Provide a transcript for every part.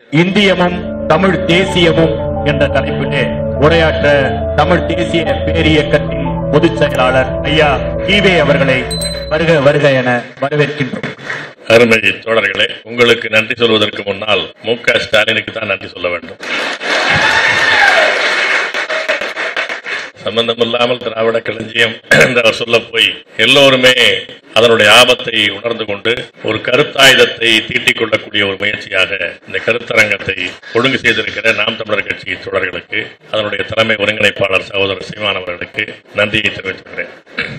இந்தியமும் தமிழ் தேசியமும் என்ற தலைப்பிலே உரையாற்ற தமிழ் தேசிய பேரியக்கத்தின் பொதுச் செயலாளர் ஐயா ஈவே அவர்களை வருக வருக என வரவேற்கின்றோம் அருமை தோழர்களே உங்களுக்கு நன்றி சொல்வதற்கு முன்னால் மு க ஸ்டாலினுக்கு தான் நன்றி சொல்ல வேண்டும் சம்பந்தமில்லாமல் திராவிட களஞ்சியம் என்று அவர் சொல்ல போய் எல்லோருமே அதனுடைய ஆபத்தை உணர்ந்து கொண்டு ஒரு கருத்தாயுதத்தை தீட்டிக் கொள்ளக்கூடிய ஒரு முயற்சியாக இந்த கருத்தரங்கத்தை ஒழுங்கு செய்திருக்கிற நாம் தமிழர் கட்சி தோழர்களுக்கு அதனுடைய தலைமை ஒருங்கிணைப்பாளர் சகோதரர் சீமான் அவர்களுக்கு நன்றியை தெரிவித்துக்கிறேன்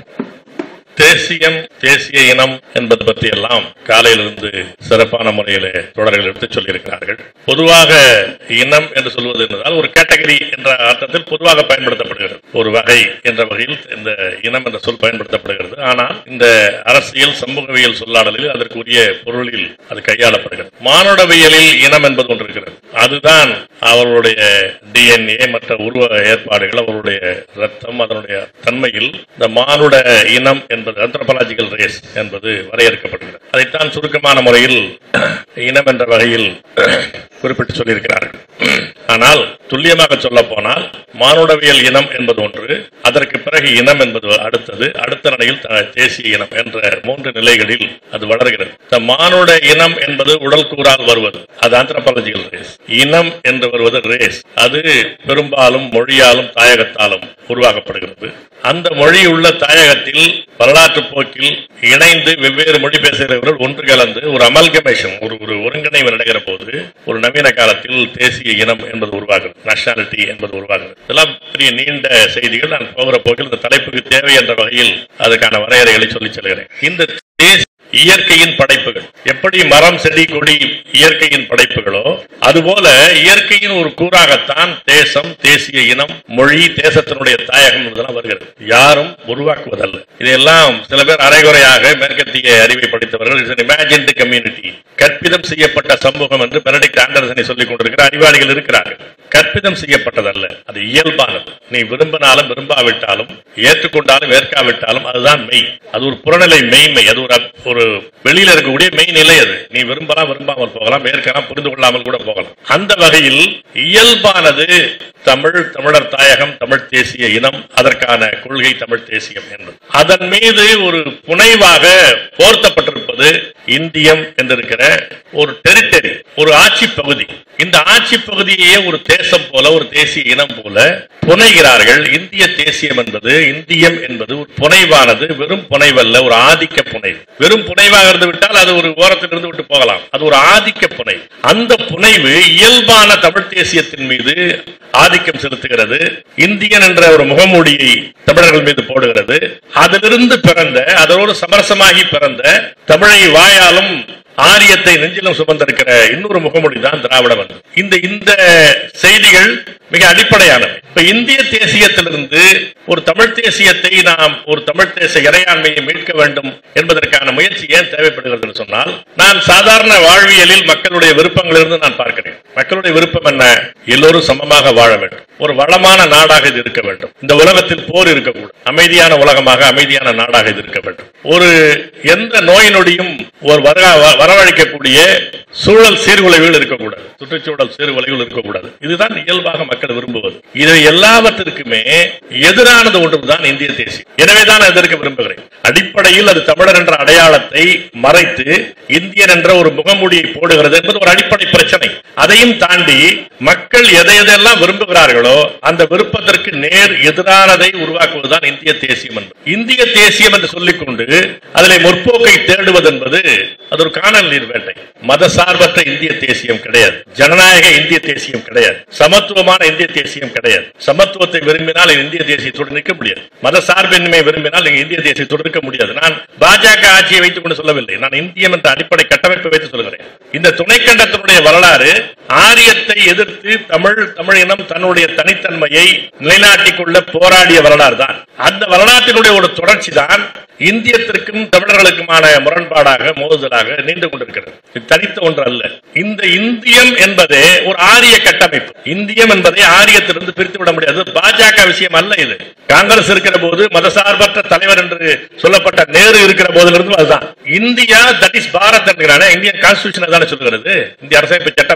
தேசியம் தேசிய இனம் என்பது பற்றி எல்லாம் காலையிலிருந்து சிறப்பான முறையிலே தொடர்கள் எடுத்துச் சொல்லியிருக்கிறார்கள் பொதுவாக இனம் என்று சொல்வது என்றால் ஒரு கேட்டகரி என்ற அர்த்தத்தில் பொதுவாக பயன்படுத்தப்படுகிறது ஒரு வகை என்ற வகையில் இந்த இனம் என்ற சொல் பயன்படுத்தப்படுகிறது ஆனால் இந்த அரசியல் சமூகவியல் சொல்லாடலில் அதற்குரிய பொருளில் அது கையாளப்படுகிறது மானுடவியலில் இனம் என்பது ஒன்று இருக்கிறது அதுதான் அவர்களுடைய டிஎன்ஏ மற்ற உருவ ஏற்பாடுகள் அவருடைய ரத்தம் அதனுடைய தன்மையில் இந்த மானுட இனம் என்பது anthropological ரேஸ் என்பது வரையறுக்கப்படுகிறது அதைத்தான் சுருக்கமான முறையில் இனம் என்ற வகையில் குறிப்பிட்டு சொல்லியிருக்கிறார்கள் ஆனால் துல்லியமாக சொல்ல போனால் மானுடவியல் இனம் என்பது ஒன்று அதற்கு பிறகு இனம் என்பது அடுத்தது அடுத்த நிலையில் த- தேசிய இனம் என்ற மூன்று நிலைகளில் அது வளர்கிறது இந்த மானுட இனம் என்பது உடல் கூறால் வருவது அது anthropological ரேஸ் இனம் என்று வருவது ரேஸ் அது பெரும்பாலும் மொழியாலும் தாயகத்தாலும் உருவாக்கப்படுகிறது அந்த மொழி உள்ள தாயகத்தில் வரலாற்று போக்கில் இணைந்து வெவ்வேறு மொழி பேசுகிறவர்கள் ஒன்று கலந்து ஒரு அமல்கமேஷன் ஒரு ஒரு ஒருங்கிணைவு நடக்கிற போது ஒரு நவீன காலத்தில் தேசிய இனம் என்பது உருவாகுது நேஷனாலிட்டி என்பது உருவாகுது இதெல்லாம் பெரிய நீண்ட செய்திகள் நான் போகிற போக்கில் இந்த தலைப்புக்கு தேவை என்ற வகையில் அதுக்கான வரையறைகளை சொல்லிச் செல்கிறேன் இந்த தேசிய இயற்கையின் படைப்புகள் எப்படி மரம் செடி கொடி இயற்கையின் படைப்புகளோ அதுபோல இயற்கையின் ஒரு கூறாகத்தான் தேசம் தேசிய இனம் மொழி தேசத்தினுடைய தாயகம் இதெல்லாம் வருகிறது யாரும் உருவாக்குவதல்ல இதையெல்லாம் சில பேர் அரைகுறையாக மேற்கத்திய அறிவை படித்தவர்கள் இட்ஸ் இமேஜின்டு கம்யூனிட்டி கற்பிதம் செய்யப்பட்ட சமூகம் என்று பெனடிக்ட் ஆண்டர்சனை சொல்லிக் கொண்டிருக்கிற அறிவாளிகள் இருக்கிறார்கள் கற்பிதம் செய்யப்பட்டதல்ல அது இயல்பானது நீ விரும்பினாலும் விரும்பாவிட்டாலும் ஏற்றுக்கொண்டாலும் ஏற்காவிட்டாலும் அதுதான் மெய் அது ஒரு புறநிலை மெய்மை அது ஒரு அப்- ஒரு வெளியில இருக்கக்கூடிய மெய் நிலை அது நீ விரும்பலாம் விரும்பாமல் போகலாம் ஏற்கலாம் புரிந்து கொள்ளாமல் கூட போகலாம் அந்த வகையில் இயல்பானது தமிழ் தமிழர் தாயகம் தமிழ் தேசிய இனம் அதற்கான கொள்கை தமிழ் தேசியம் என்பது அதன் மீது ஒரு புனைவாக போர்த்தப்பட்டிருப்பது இந்தியம் என்றிருக்கிற ஒரு டெரிட்டரி ஒரு ஆட்சி பகுதி இந்த ஆட்சி பகுதியையே ஒரு தேசம் போல ஒரு தேசிய இனம் போல புனைகிறார்கள் இந்திய தேசியம் என்பது இந்தியம் என்பது ஒரு புனைவானது வெறும் புனைவல்ல ஒரு ஆதிக்க புனைவு வெறும் புனைவாக இருந்து விட்டால் அது ஒரு ஓரத்தில் இருந்து விட்டு போகலாம் அது ஒரு ஆதிக்க புனைவு அந்த புனைவு இயல்பான தமிழ் தேசியத்தின் மீது ஆதிக்கம் செலுத்துகிறது இந்தியன் என்ற ஒரு முகமூடியை தமிழர்கள் மீது போடுகிறது அதிலிருந்து பிறந்த அதோடு சமரசமாகி பிறந்த தமிழை வாயாலும் ஆரியத்தை நெஞ்சிலும் சுமந்திருக்கிற இன்னொரு முகமொழி தான் திராவிட வந்து இந்த இந்த செய்திகள் மிக அடிப்படையானவை இப்ப இந்திய தேசியத்திலிருந்து ஒரு தமிழ் தேசியத்தை நாம் ஒரு தமிழ் தேச இறையாண்மையை மீட்க வேண்டும் என்பதற்கான முயற்சி ஏன் தேவைப்படுகிறது சொன்னால் நான் சாதாரண வாழ்வியலில் மக்களுடைய விருப்பங்களிலிருந்து நான் பார்க்கிறேன் மக்களுடைய விருப்பம் என்ன எல்லோரும் சமமாக வாழ வேண்டும் ஒரு வளமான நாடாக இது இருக்க வேண்டும் இந்த உலகத்தில் போர் இருக்கக்கூடாது அமைதியான உலகமாக அமைதியான நாடாக இது இருக்க வேண்டும் ஒரு எந்த நோய் நொடியும் ஒரு வர- வ- வரவழைக்கக்கூடிய சூழல் சீர்குலைவுகள் இருக்கக்கூடாது சுற்றுச்சூழல் சீர்குலைவுகள் இருக்கக்கூடாது இதுதான் இயல்பாக மக்கள் விரும்புவது இதை எல்லாவற்றிற்குமே எதிரானது ஒன்றுதான் இந்திய தேசியம் எனவேதான் எதிர்க்க விரும்புகிறேன் அடிப்படையில் அது தமிழர் என்ற அடையாளத்தை மறைத்து இந்தியன் என்ற ஒரு முகமூடியை போடுகிறது என்பது ஒரு அடிப்படை பிரச்சனை அதையும் தாண்டி மக்கள் எதை எதெல்லாம் விரும்புகிறார்களோ அந்த விருப்பத்திற்கு நேர் எதிரானதை உருவாக்குவதுதான் இந்திய தேசியம் என்பது இந்திய தேசியம் என்று சொல்லிக்கொண்டு அதிலே முற்போக்கை தேடுவது என்பது அது ஒரு காணல் நீர் வேட்டை மதசார்பற்ற இந்திய தேசியம் கிடையாது ஜனநாயக இந்திய தேசியம் கிடையாது சமத்துவமான இந்திய தேசியம் கிடையாது சமத்துவத்தை விரும்பினால் இந்திய தேசியத்தோடு நிற்க முடியாது மத சார்பின்மை விரும்பினால் நீங்க இந்திய தேசியத்தோடு இருக்க முடியாது நான் பாஜக ஆட்சியை வைத்துக் கொண்டு சொல்லவில்லை நான் இந்தியம் என்ற அடிப்படை கட்டமைப்பை வைத்து சொல்கிறேன் இந்த துணைக்கண்டத்தினுடைய வரலாறு ஆரியத்தை எதிர்த்து தமிழ் தமிழ் இனம் தன்னுடைய தனித்தன்மையை நிலைநாட்டிக் கொள்ள போராடிய வரலாறு தான் அந்த வரலாற்றினுடைய ஒரு தொடர்ச்சி தான் இந்தியத்திற்கும் தமிழர்களுக்குமான முரண்பாடாக மோதுதலாக நீண்டு கொண்டிருக்கிறது இது தனித்த ஒன்று அல்ல இந்த இந்தியம் என்பதே ஒரு ஆரிய கட்டமைப்பு இந்தியம் என்பதை ஆரியத்திலிருந்து பிரித்து விட முடியாது பாஜக விஷயம் அல்ல இது காங்கிரஸ் இருக்கிற போது மதசார்பற்ற தலைவர் என்று சொல்லப்பட்ட நேரு இருக்கிற போதிலிருந்து அதுதான் இந்தியா தட் இஸ் பாரத் என்கிறானே இந்தியன் கான்ஸ்டியூஷன் தானே சொல்லுகிறது இந்திய அரசமைப்பு சட்டம் என்ன சொல்லுகிறது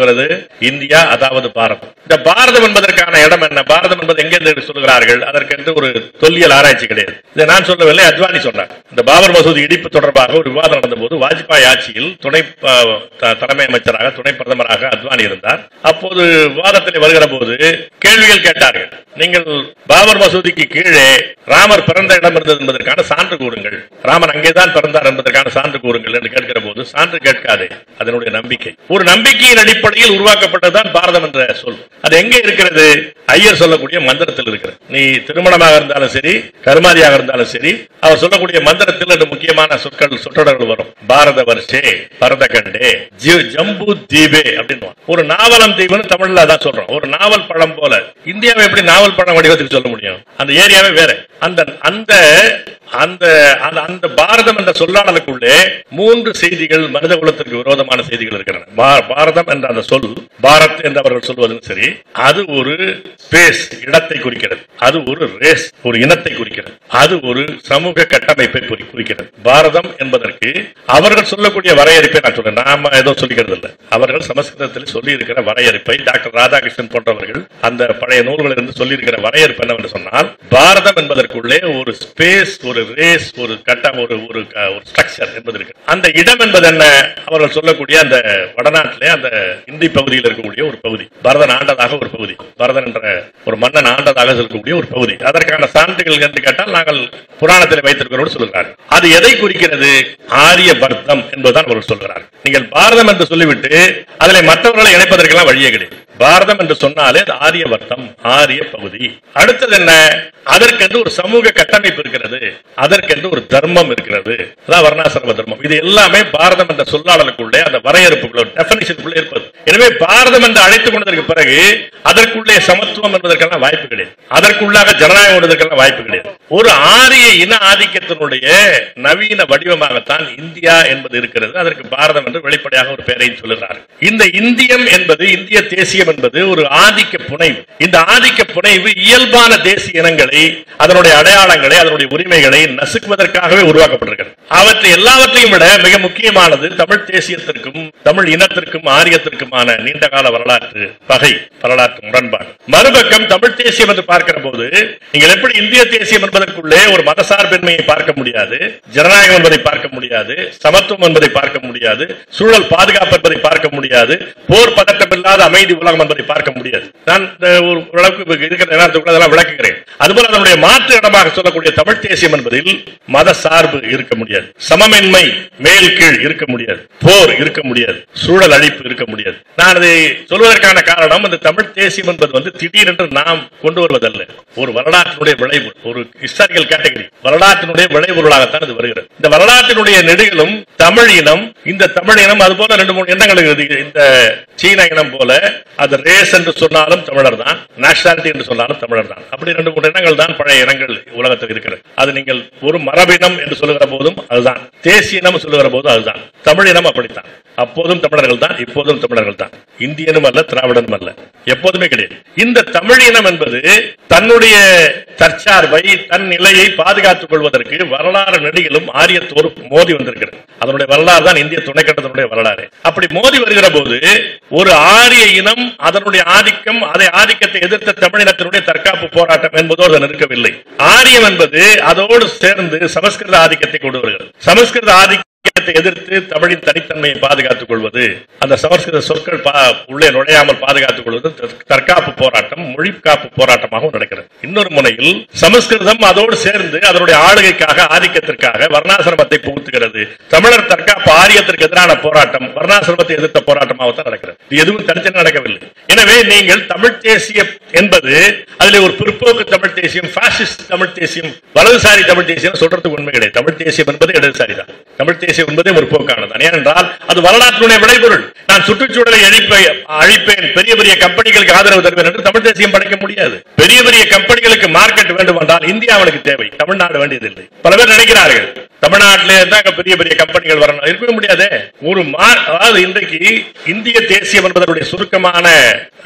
சொல்லுகிறது இந்தியா அதாவது பாரதம் இந்த பாரதம் என்பதற்கான இடம் என்ன பாரதம் என்பது எங்கிருந்து சொல்லுகிறார்கள் அதற்கென்று ஒரு தொல்லியல் ஆராய்ச்சி கிடையாது இதை நான் சொல்லவில்லை அத்வானி சொன்னார் இந்த பாபர் மசூதி இடிப்பு தொடர்பாக ஒரு விவாதம் நடந்தபோது வாஜ்பாய் ஆட்சியில் துணை அஹ், த- தலைமை அமைச்சராக துணை பிரதமராக அத்வானி இருந்தார் அப்போது விவாதத்தில் வருகிற போது கேள்விகள் கேட்டார்கள் நீங்கள் பாபர் மசூதிக்கு கீழே ராமர் பிறந்த இடம் இருந்தது என்பதற்கான சான்று கூறுங்கள் ராமன் அங்கேதான் பிறந்தார் என்பதற்கான சான்று கூறுங்கள் என்று கேட்கிற போது சான்று கேட்காதே அதனுடைய நம்பிக்கை ஒரு நம்பிக்கையின் அடிப்படையில் உருவாக்கப்பட்டதுதான் பாரதம் என்ற சொல் அது எங்கே இருக்கிறது ஐயர் சொல்லக்கூடிய மந்திரத்தில் இருக்கிறது நீ திருமணமாக இருந்தாலும் சரி கருமாதியாக இருந்தாலும் சரி அவர் சொல்லக்கூடிய மந்திரத்தில் ரெண்டு முக்கியமான சொற்கள் சொற்றொடர்கள் வரும் பாரத வருஷே பரத கண்டே ஜி- ஜம்பு தீபே அப்படின்னு ஒரு நாவலம் தீவுன்னு தமிழ்ல அதான் சொல்றோம் ஒரு நாவல் பழம் போல இந்தியாவை எப்படி நாவல் பழம் வடிவத்தில் சொல்ல முடியும் அந்த ஏரியாவே வேற அந்த அந்த அந்த அந்த- அந்த பாரதம் என்ற சொல்லாடலுக்குள்ளே மூன்று செய்திகள் மனித குலத்திற்கு விரோதமான செய்திகள் இருக்கின்றன பா- பாரதம் என்ற அந்த சொல் பாரத் என்று அவர்கள் சொல்வதும் சரி அது ஒரு ஸ்பேஸ் இடத்தை குறிக்கிறது அது ஒரு ரேஸ் ஒரு இனத்தை குறிக்கிறது அது ஒரு சமூக கட்டமைப்பை குறி- குறிக்கிறது பாரதம் என்பதற்கு அவர்கள் சொல்லக்கூடிய வரையறுப்பை நான் சொல்றேன் நாம ஏதோ சொல்லிக்கிறது இல்லை அவர்கள் சமஸ்கிருதத்தில் சொல்லி இருக்கிற வரையறுப்பை டாக்டர் ராதாகிருஷ்ணன் போன்றவர்கள் அந்த பழைய நூல்களிலிருந்து சொல்லி இருக்கிற வரையறுப்பு என்னவென்று சொன்னால் பாரதம் என்பதற்குள்ளே ஒரு ஸ்பேஸ் ஒரு ரேஸ் ஒரு கட்டம் ஒரு ஒரு க- ஒரு ஸ்ட்ரக்சர் என்பது இருக்கு அந்த இடம் என்பது என்ன அவர்கள் சொல்லக்கூடிய அந்த வடநாட்டிலே அந்த இந்தி பகுதியில் இருக்கக்கூடிய ஒரு பகுதி பரதன் ஆண்டதாக ஒரு பகுதி பரதன் என்ற ஒரு மன்னன் ஆண்டதாக சொல்லக்கூடிய ஒரு பகுதி அதற்கான சான்றுகள் என்று கேட்டால் நாங்கள் புராணத்தில் வைத்திருக்கிறோம் சொல்கிறார்கள் அது எதை குறிக்கிறது ஆரிய பர்த்தம் என்பதுதான் அவர்கள் சொல்கிறார் நீங்கள் பாரதம் என்று சொல்லிவிட்டு அதில் மற்றவர்களை இணைப்பதற்கெல்லாம் வழியே கிடையாது பாரதம் என்று சொன்னாலே அது ஆரிய வர்த்தம் ஆரிய பகுதி அடுத்தது என்ன அதற்கென்று ஒரு சமூக கட்டமைப்பு இருக்கிறது அதற்கென்று ஒரு தர்மம் இருக்கிறது அதான் வர்ணாசிரம தர்மம் இது எல்லாமே பாரதம் என்ற சொல்லாடலுக்குள்ளே அந்த வரையறுப்புக்குள்ள டெபனிஷனுக்குள்ளே இருப்பது எனவே பாரதம் என்று அழைத்துக் கொண்டதற்கு பிறகு அதற்குள்ளே சமத்துவம் என்பதற்கெல்லாம் வாய்ப்பு கிடையாது அதற்குள்ளாக ஜனநாயகம் என்பதற்கெல்லாம் வாய்ப்பு கிடையாது ஒரு ஆரிய இன ஆதிக்கத்தினுடைய நவீன வடிவமாகத்தான் இந்தியா என்பது இருக்கிறது அதற்கு பாரதம் என்று வெளிப்படையாக ஒரு பெயரையும் சொல்லுகிறார் இந்த இந்தியம் என்பது இந்திய தேசியம் என்பது ஒரு ஆதிக்க புனைவு இந்த ஆதிக்க புனைவு இயல்பான தேசிய இனங்களை அதனுடைய அடையாளங்களை அதனுடைய உரிமைகளை நசுக்குவதற்காகவே உருவாக்கப்பட்டிருக்கிறது அவற்றை எல்லாவற்றையும் விட மிக முக்கியமானது தமிழ் தேசியத்திற்கும் தமிழ் இனத்திற்கும் ஆரியத்திற்குமான நீண்டகால வரலாற்று பகை வரலாற்று முரண்பாடு மறுபக்கம் தமிழ் தேசியம் என்று பார்க்கிற போது நீங்கள் எப்படி இந்திய தேசியம் என்பதற்குள்ளே ஒரு மதசார்பின்மையை பார்க்க முடியாது ஜனநாயகம் என்பதை பார்க்க முடியாது சமத்துவம் என்பதை பார்க்க முடியாது சூழல் பாதுகாப்பு என்பதை பார்க்க முடியாது போர் பதட்டம் இல்லாத அமைதி உலகம் என்பதை பார்க்க முடியாது நான் இந்த ஒரு ஓரளவுக்கு இருக்கிற நேரத்துக்குள்ள அதெல்லாம் விளக்குகிறேன் அதுபோல அதனுடைய மாற்று இடமாக சொல்லக்கூடிய தமிழ் தேசியம் என்பதில் மத சார்பு இருக்க முடியாது சமமின்மை மேல் கீழ் இருக்க முடியாது போர் இருக்க முடியாது சூழல் அழிப்பு இருக்க முடியாது நான் அதை சொல்வதற்கான காரணம் இந்த தமிழ் தேசியம் என்பது வந்து திடீரென்று நாம் கொண்டு வருவதல்ல ஒரு வரலாற்றினுடைய விளைவு ஒரு ஹிஸ்டாரிக்கல் கேட்டகரி வரலாற்றினுடைய விளைவுகளாகத்தான் இது வருகிறது இந்த வரலாற்றினுடைய நெடுகளும் தமிழ் இனம் இந்த தமிழ் இனம் அது போல ரெண்டு மூணு எண்ணங்கள் இருக்குது இந்த சீன இனம் போல அது ரேஸ் என்று சொன்னாலும் தமிழர் தான் நேஷனாலிட்டி என்று சொன்னாலும் தமிழர் தான் அப்படி ரெண்டு மூணு இனங்கள் தான் பழைய இனங்கள் உலகத்தில் இருக்கிறது அது நீங்கள் ஒரு மரபினம் என்று சொல்லுகிற போதும் அதுதான் தேசிய இனம் சொல்லுகிற போதும் அதுதான் தமிழ் இனம் அப்படித்தான் அப்போதும் தமிழர்கள் தான் இப்போதும் தமிழர்கள் தான் இந்தியனும் அல்ல திராவிடனும் அல்ல எப்போதுமே கிடையாது இந்த தமிழ் இனம் என்பது தன்னுடைய தற்சார்பை தன் நிலையை பாதுகாத்துக் கொள்வதற்கு வரலாறு நெடுகிலும் ஆரியத்தோடு மோதி வந்திருக்கிறது அதனுடைய வரலாறு தான் இந்திய துணைக்கண்டத்தினுடைய வரலாறு அப்படி மோதி வருகிற போது ஒரு ஆரிய இனம் அதனுடைய ஆதிக்கம் அதை ஆதிக்கத்தை எதிர்த்த தமிழினத்தினுடைய தற்காப்பு போராட்டம் என்பதோடு அது நிற்கவில்லை ஆரியம் என்பது அதோடு சேர்ந்து சமஸ்கிருத ஆதிக்கத்தை கொண்டு வருகிறது சமஸ்கிருத ஆதிக்கம் ஆதிக்கத்தை எதிர்த்து தமிழின் தனித்தன்மையை பாதுகாத்துக் கொள்வது அந்த சமஸ்கிருத சொற்கள் பா- உள்ளே நுழையாமல் பாதுகாத்துக் கொள்வது தற்- தற்காப்பு போராட்டம் மொழி காப்பு போராட்டமாகவும் நடக்கிறது இன்னொரு முனையில் சமஸ்கிருதம் அதோடு சேர்ந்து அதனுடைய ஆளுகைக்காக ஆதிக்கத்திற்காக வர்ணாசிரமத்தை புகுத்துகிறது தமிழர் தற்காப்பு ஆரியத்திற்கு எதிரான போராட்டம் வர்ணாசிரமத்தை எதிர்த்த போராட்டமாகத்தான் நடக்கிறது இது எதுவும் தனித்தனி நடக்கவில்லை எனவே நீங்கள் தமிழ் தேசியம் என்பது அதில் ஒரு பிற்போக்கு தமிழ் தேசியம் பாசிஸ்ட் தமிழ் தேசியம் வலதுசாரி தமிழ் தேசியம் சொல்றதுக்கு உண்மை கிடையாது தமிழ் தேசியம் என்பது இடதுசாரி தான் தமிழ் தேசியம் என்பதே ஒரு போக்கானது ஏனென்றால் அது வரலாற்றுடைய விளைபொருள் நான் சுற்றுச்சூழலை அழிப்பை அழிப்பேன் பெரிய பெரிய கம்பெனிகளுக்கு ஆதரவு தருவேன் என்று தமிழ் தேசியம் படைக்க முடியாது பெரிய பெரிய கம்பெனிகளுக்கு மார்க்கெட் வேண்டும் என்றால் இந்தியா அவனுக்கு தேவை தமிழ்நாடு வேண்டியதில்லை பல பேர் நினைக்கிறார்கள் தமிழ்நாட்டிலே இருந்தா அங்க பெரிய பெரிய கம்பெனிகள் வரணும் இருக்கவே முடியாது ஒரு மா அதாவது இன்றைக்கு இந்திய தேசியம் என்பதனுடைய சுருக்கமான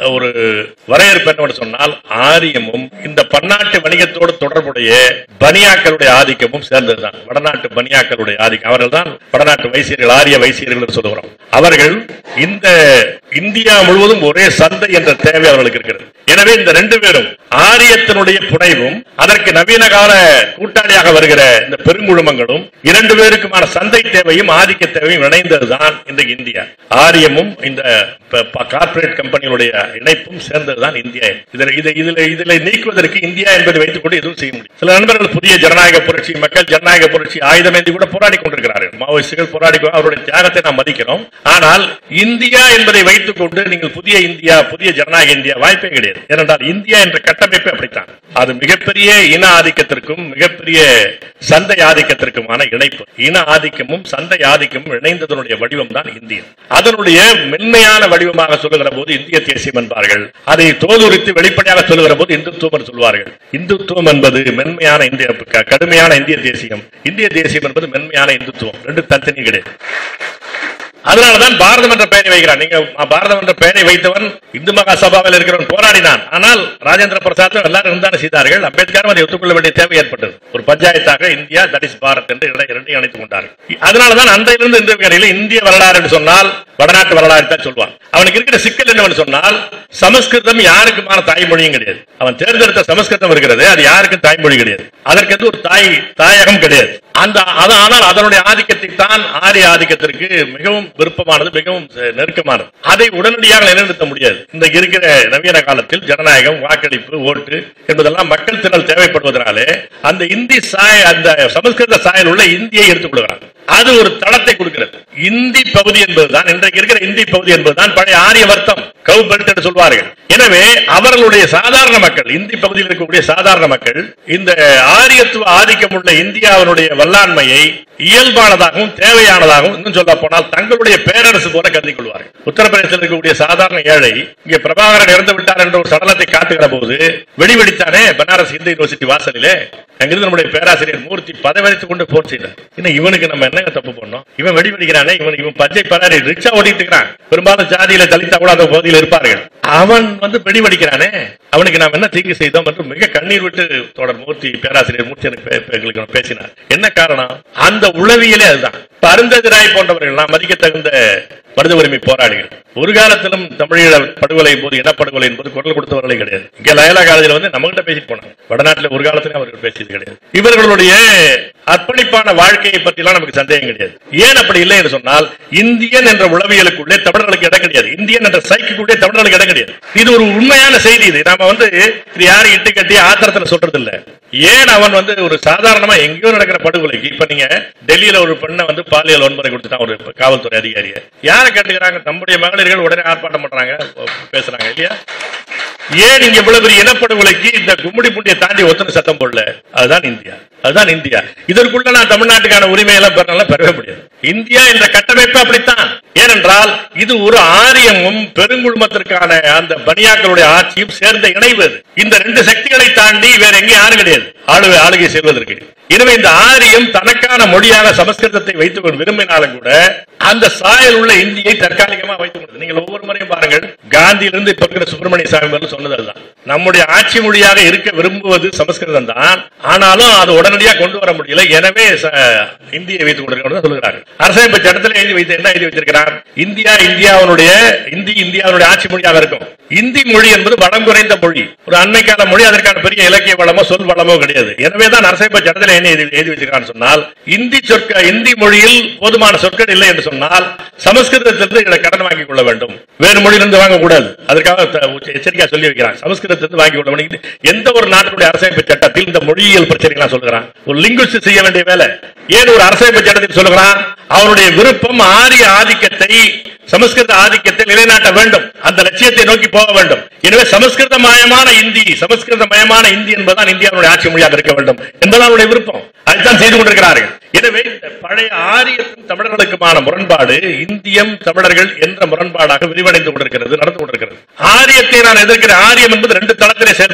ஒரு வரையறுப்பு என்னவென்று சொன்னால் ஆரியமும் இந்த பன்னாட்டு வணிகத்தோடு தொடர்புடைய பனியாக்களுடைய ஆதிக்கமும் சேர்ந்ததுதான் வடநாட்டு பனியாக்களுடைய ஆதிக்கம் அவர்கள் தான் வடநாட்டு வைசியர்கள் ஆரிய வைசியர்கள் என்று சொல்லுகிறோம் அவர்கள் இந்த இந்தியா முழுவதும் ஒரே சந்தை என்ற தேவை அவர்களுக்கு இருக்கிறது எனவே இந்த ரெண்டு பேரும் ஆரியத்தினுடைய புனைவும் அதற்கு நவீன கால கூட்டாளியாக வருகிற இந்த பெருங்குழுமங்களும் இரண்டு பேருக்குமான சந்தை தேவையும் ஆதிக்க தேவையும் இணைந்ததுதான் இன்றைக்கு இந்தியா ஆரியமும் இந்த கார்ப்பரேட் கம்பெனிகளுடைய இணைப்பும் சேர்ந்ததுதான் இந்தியா இதில் இதை இதில் இதில் நீக்குவதற்கு இந்தியா என்பதை வைத்துக் கொண்டு எதுவும் செய்ய முடியும் சில நண்பர்கள் புதிய ஜனநாயக புரட்சி மக்கள் ஜனநாயக புரட்சி ஆயுதமேந்தி கூட போராடி கொண்டிருக்கிறார்கள் மாவோயிஸ்டுகள் போராடி கொ- அவருடைய தியாகத்தை நாம் மதிக்கிறோம் ஆனால் இந்தியா என்பதை வைத்துக் கொண்டு நீங்கள் புதிய இந்தியா புதிய ஜனநாயக இந்தியா வாய்ப்பே கிடையாது ஏனென்றால் இந்தியா என்ற கட்டமைப்பு அப்படித்தான் அது மிகப்பெரிய இன ஆதிக்கத்திற்கும் மிகப்பெரிய சந்தை ஆதிக்கத்திற்குமான இணைப்பு இன ஆதிக்கமும் சந்தை ஆதிக்கமும் இணைந்ததனுடைய வடிவம் தான் இந்தியம் அதனுடைய மென்மையான வடிவமாக சொல்லுகிற போது இந்திய தேசியம் என்பார்கள் அதை தோலுரித்து வெளிப்படையாக சொல்லுகிற போது இந்துத்துவம் என்று சொல்வார்கள் இந்துத்துவம் என்பது மென்மையான இந்திய க- கடுமையான இந்திய தேசியம் இந்திய தேசியம் என்பது மென்மையான இந்துத்துவம் ரெண்டு தனித்தனி கிடையாது அதனாலதான் பாரதம் என்ற பெயரை வைக்கிறான் நீங்க பாரதம் என்ற பெயரை வைத்தவன் இந்து மகா சபாவில் இருக்கிறவன் போராடினான் ஆனால் ராஜேந்திர பிரசாத் எல்லாரும் இருந்தாலும் செய்தார்கள் அம்பேத்கரும் அதை ஒத்துக்கொள்ள வேண்டிய தேவை ஏற்பட்டது ஒரு பஞ்சாயத்தாக இந்தியா தட் இஸ் பாரத் என்று இரண்டை- இரண்டையும் அணைத்துக் கொண்டார்கள் அதனாலதான் அன்றையிலிருந்து இந்த வரையில இந்திய வரலாறு என்று சொன்னால் வடநாட்டு வரலாறு தான் சொல்வான் அவனுக்கு இருக்கிற சிக்கல் என்னவென்று சொன்னால் சமஸ்கிருதம் யாருக்குமான தாய்மொழியும் கிடையாது அவன் தேர்ந்தெடுத்த சமஸ்கிருதம் இருக்கிறது அது யாருக்கும் தாய்மொழி கிடையாது அதற்கு வந்து ஒரு தாய் தாயகம் கிடையாது அந்த அது- ஆனால் அதனுடைய ஆதிக்கத்தை தான் ஆரிய ஆதிக்கத்திற்கு மிகவும் விருப்பமானது மிகவும் செ- நெருக்கமானது அதை உடனடியாக நிலைநிறுத்த முடியாது இந்த இருக்கிற நவீன காலத்தில் ஜனநாயகம் வாக்களிப்பு ஓட்டு என்பதெல்லாம் மக்கள் திரள் தேவைப்படுவதனாலே அந்த இந்தி சாய அந்த சமஸ்கிருத சாயல் உள்ள இந்தியை எடுத்துக் கொள்கிறாங்க அது ஒரு தளத்தை கொடுக்கிறது இந்தி பகுதி என்பதுதான் இன்றைக்கு இருக்கிற இந்தி பகுதி என்பதுதான் பழைய ஆரிய வர்த்தம் கவு பெல்ட் என்று சொல்வார்கள் எனவே அவர்களுடைய சாதாரண மக்கள் இந்தி பகுதியில் இருக்கக்கூடிய சாதாரண மக்கள் இந்த ஆரியத்துவ ஆதிக்கம் உள்ள இந்தியாவினுடைய வல்லாண்மையை இயல்பானதாகவும் தேவையானதாகவும் இன்னும் சொல்ல போனால் தங்களுடைய பேரரசு போல கருதி கொள்வார்கள் உத்தரப்பிரதேசத்தில் இருக்கக்கூடிய சாதாரண ஏழை இங்கே பிரபாகரன் இறந்து விட்டார் என்ற ஒரு சடலத்தை காட்டுகிற போது வெடி வெடித்தானே பனாரஸ் இந்து யூனிவர்சிட்டி வாசலிலே அங்கிருந்து நம்முடைய பேராசிரியர் மூர்த்தி பதவியளித்துக் கொண்டு போர் செய்தார் இன்னும் இவனுக்கு நம்ம என்னங்க தப்பு பண்ணோம் இவன் வெடி வெடிக்கிறானே இவன் இவன் பச்சை பராரி ரிக்ஷா ஓட்டிட்டு இருக்கிறான் பெரும்பாலும் ஜாதியில தலித்தா கூட அந்த பகுதியில் இருப்பார்கள் அவன் வந்து வெடி வெடிக்கிறானே அவனுக்கு நாம் என்ன தீங்கு செய்தோம் என்று மிக கண்ணீர் விட்டு தொடர் மூர்த்தி பேராசிரியர் மூர்த்தி எனக்கு பே- பே- எங்களுக்கு பேசினார் என்ன காரணம் அந்த உளவியலே அதுதான் இப்ப அருந்ததிராய் போன்றவர்கள் நாம் மதிக்க தகுந்த மனித உரிமை போராளிகள் ஒரு காலத்திலும் தமிழீழ படுகொலை போது இனப்படுகொலை என்பது குரல் கொடுத்தவர்களே கிடையாது இங்க லயலா காலேஜில் வந்து நம்மகிட்ட பேசிட்டு போனாங்க வடநாட்டுல ஒரு காலத்திலும் அவர்கள் பேசியது கிடையாது இவர்களுடைய அர்ப்பணிப்பான வாழ்க்கையை பற்றிலாம் நமக்கு சந்தேகம் கிடையாது ஏன் அப்படி இல்லை என்று சொன்னால் இந்தியன் என்ற உளவியலுக்குள்ளே தமிழர்களுக்கு இடம் கிடையாது இந்தியன் என்ற சைக்குள்ளே தமிழர்களுக்கு இடம் கிடையாது இது ஒரு உண்மையான செய்தி இது நாம வந்து இது யாரும் இட்டு கட்டி ஆத்திரத்துல சொல்றது இல்ல ஏன் அவன் வந்து ஒரு சாதாரணமா எங்கேயோ நடக்கிற படுகொலைக்கு இப்ப நீங்க டெல்லியில ஒரு பெண்ணை வந்து பாலியல் வன்முறை கொடுத்துட்டான் ஒரு காவல்துறை அதிகாரியை யாரை கேட்டுக்கிறாங்க நம்முடைய மகளிர்கள் உடனே ஆர்ப்பாட்டம் பண்றாங்க பேசுறாங்க இல்லையா ஏன் இங்க இவ்வளவு பெரிய இனப்படுகொலைக்கு இந்த கும்மிடி புண்டியை தாண்டி ஒத்தனை சத்தம் போடல அதுதான் இந்தியா அதுதான் இந்தியா இதற்குள்ள நான் தமிழ்நாட்டுக்கான உரிமை எல்லாம் பெறலாம் பெறவே முடியாது இந்தியா என்ற கட்டமைப்பு அப்படித்தான் ஏனென்றால் இது ஒரு ஆரியமும் பெருங்குழுமத்திற்கான அந்த பனியாக்களுடைய ஆட்சியும் சேர்ந்த இணைவு அது. இந்த ரெண்டு சக்திகளை தாண்டி வேற எங்கேயும் யாரும் கிடையாது ஆளுகை ஆளுகை செய்வதற்கு எனவே இந்த ஆரியம் தனக்கான மொழியாக சமஸ்கிருதத்தை வைத்துக் கொண்டு விரும்பினாலும் கூட அந்த சாயல் உள்ள இந்தியை தற்காலிகமா வைத்துக் கொண்டது நீங்கள் ஒவ்வொரு முறையும் பாருங்கள் காந்தியிலிருந்து இப்ப இருக்கிற சுப்பிரமணிய சாமி வரலும் சொன்னது அதுதான் நம்முடைய ஆட்சி மொழியாக இருக்க விரும்புவது சமஸ்கிருதம் தான் ஆனாலும் அது உடனடியாக கொண்டு வர முடியல எனவே ச- இந்தியை வைத்துக் கொண்டிருக்கிறோம் சொல்லுகிறார்கள் அரசமைப்பு சட்டத்தில் எழுதி வைத்து என்ன எழுதி வைத்திருக்கிறார் இந்தியா இந்தியாவுடைய இந்தி இந்தியாவுடைய ஆட்சி மொழியாக இருக்கும் இந்தி மொழி என்பது வளம் குறைந்த மொழி ஒரு அண்மைக்கால மொழி அதற்கான பெரிய இலக்கிய வளமோ சொல் வளமோ கிடையாது எனவே தான் அரசமைப்பு சட்டத்தில் என்ன எழுதி எழுதி வச்சிருக்கான்னு சொன்னால் இந்தி சொற்க இந்தி மொழியில் போதுமான சொற்கள் இல்லை என்று சொன்னால் சமஸ்கிருதத்திலிருந்து இதை கடன் வாங்கிக் கொள்ள வேண்டும் வேறு மொழியிலிருந்து வாங்கக்கூடாது அதற்காக த- உச்ச- எச்சரிக்கையா சொல்லி வைக்கிறான் சமஸ்கிருதத்திலிருந்து வாங்கி கொள்ள வேண்டும் எந்த ஒரு நாட்டினுடைய அரசமைப்பு சட்டத்தில் இந்த மொழியியல் பிரச்சனைகள் சொல்லுகிறான் ஒரு லிங்குஸ்ட் செய்ய வேண்டிய வேலை ஏன் ஒரு அரசமைப்பு சட்டத்தில் சொல்லுகிறான் அவருடைய விருப்பம் ஆரிய ஆதிக்கத்தை சமஸ்கிருத ஆதிக்கத்தை நிலைநாட்ட வேண்டும் அந்த லட்சியத்தை நோக்கி போக வேண்டும் எனவே சமஸ்கிருத மயமான இந்தி சமஸ்கிருத மயமான இந்தி என்பதுதான் இந்தியாவுடைய ஆட்சி மொழியாக இருக்க வேண்டும் என்பதுதான் அவருடைய விருப்பம் அதுதான் செய்து கொண்டிருக்கிறார்கள் எனவே இந்த பழைய ஆரியத்தின் தமிழர்களுக்குமான முரண்பாடு இந்தியம் தமிழர்கள் என்ற முரண்பாடாக விரிவடைந்து கொண்டிருக்கிறது நடந்து கொண்டிருக்கிறது ஆரியத்தை நான் எதிர்க்கிறேன் ஆரியம் என்பது ரெண்டு தளத்திலே செயல்படுகிறது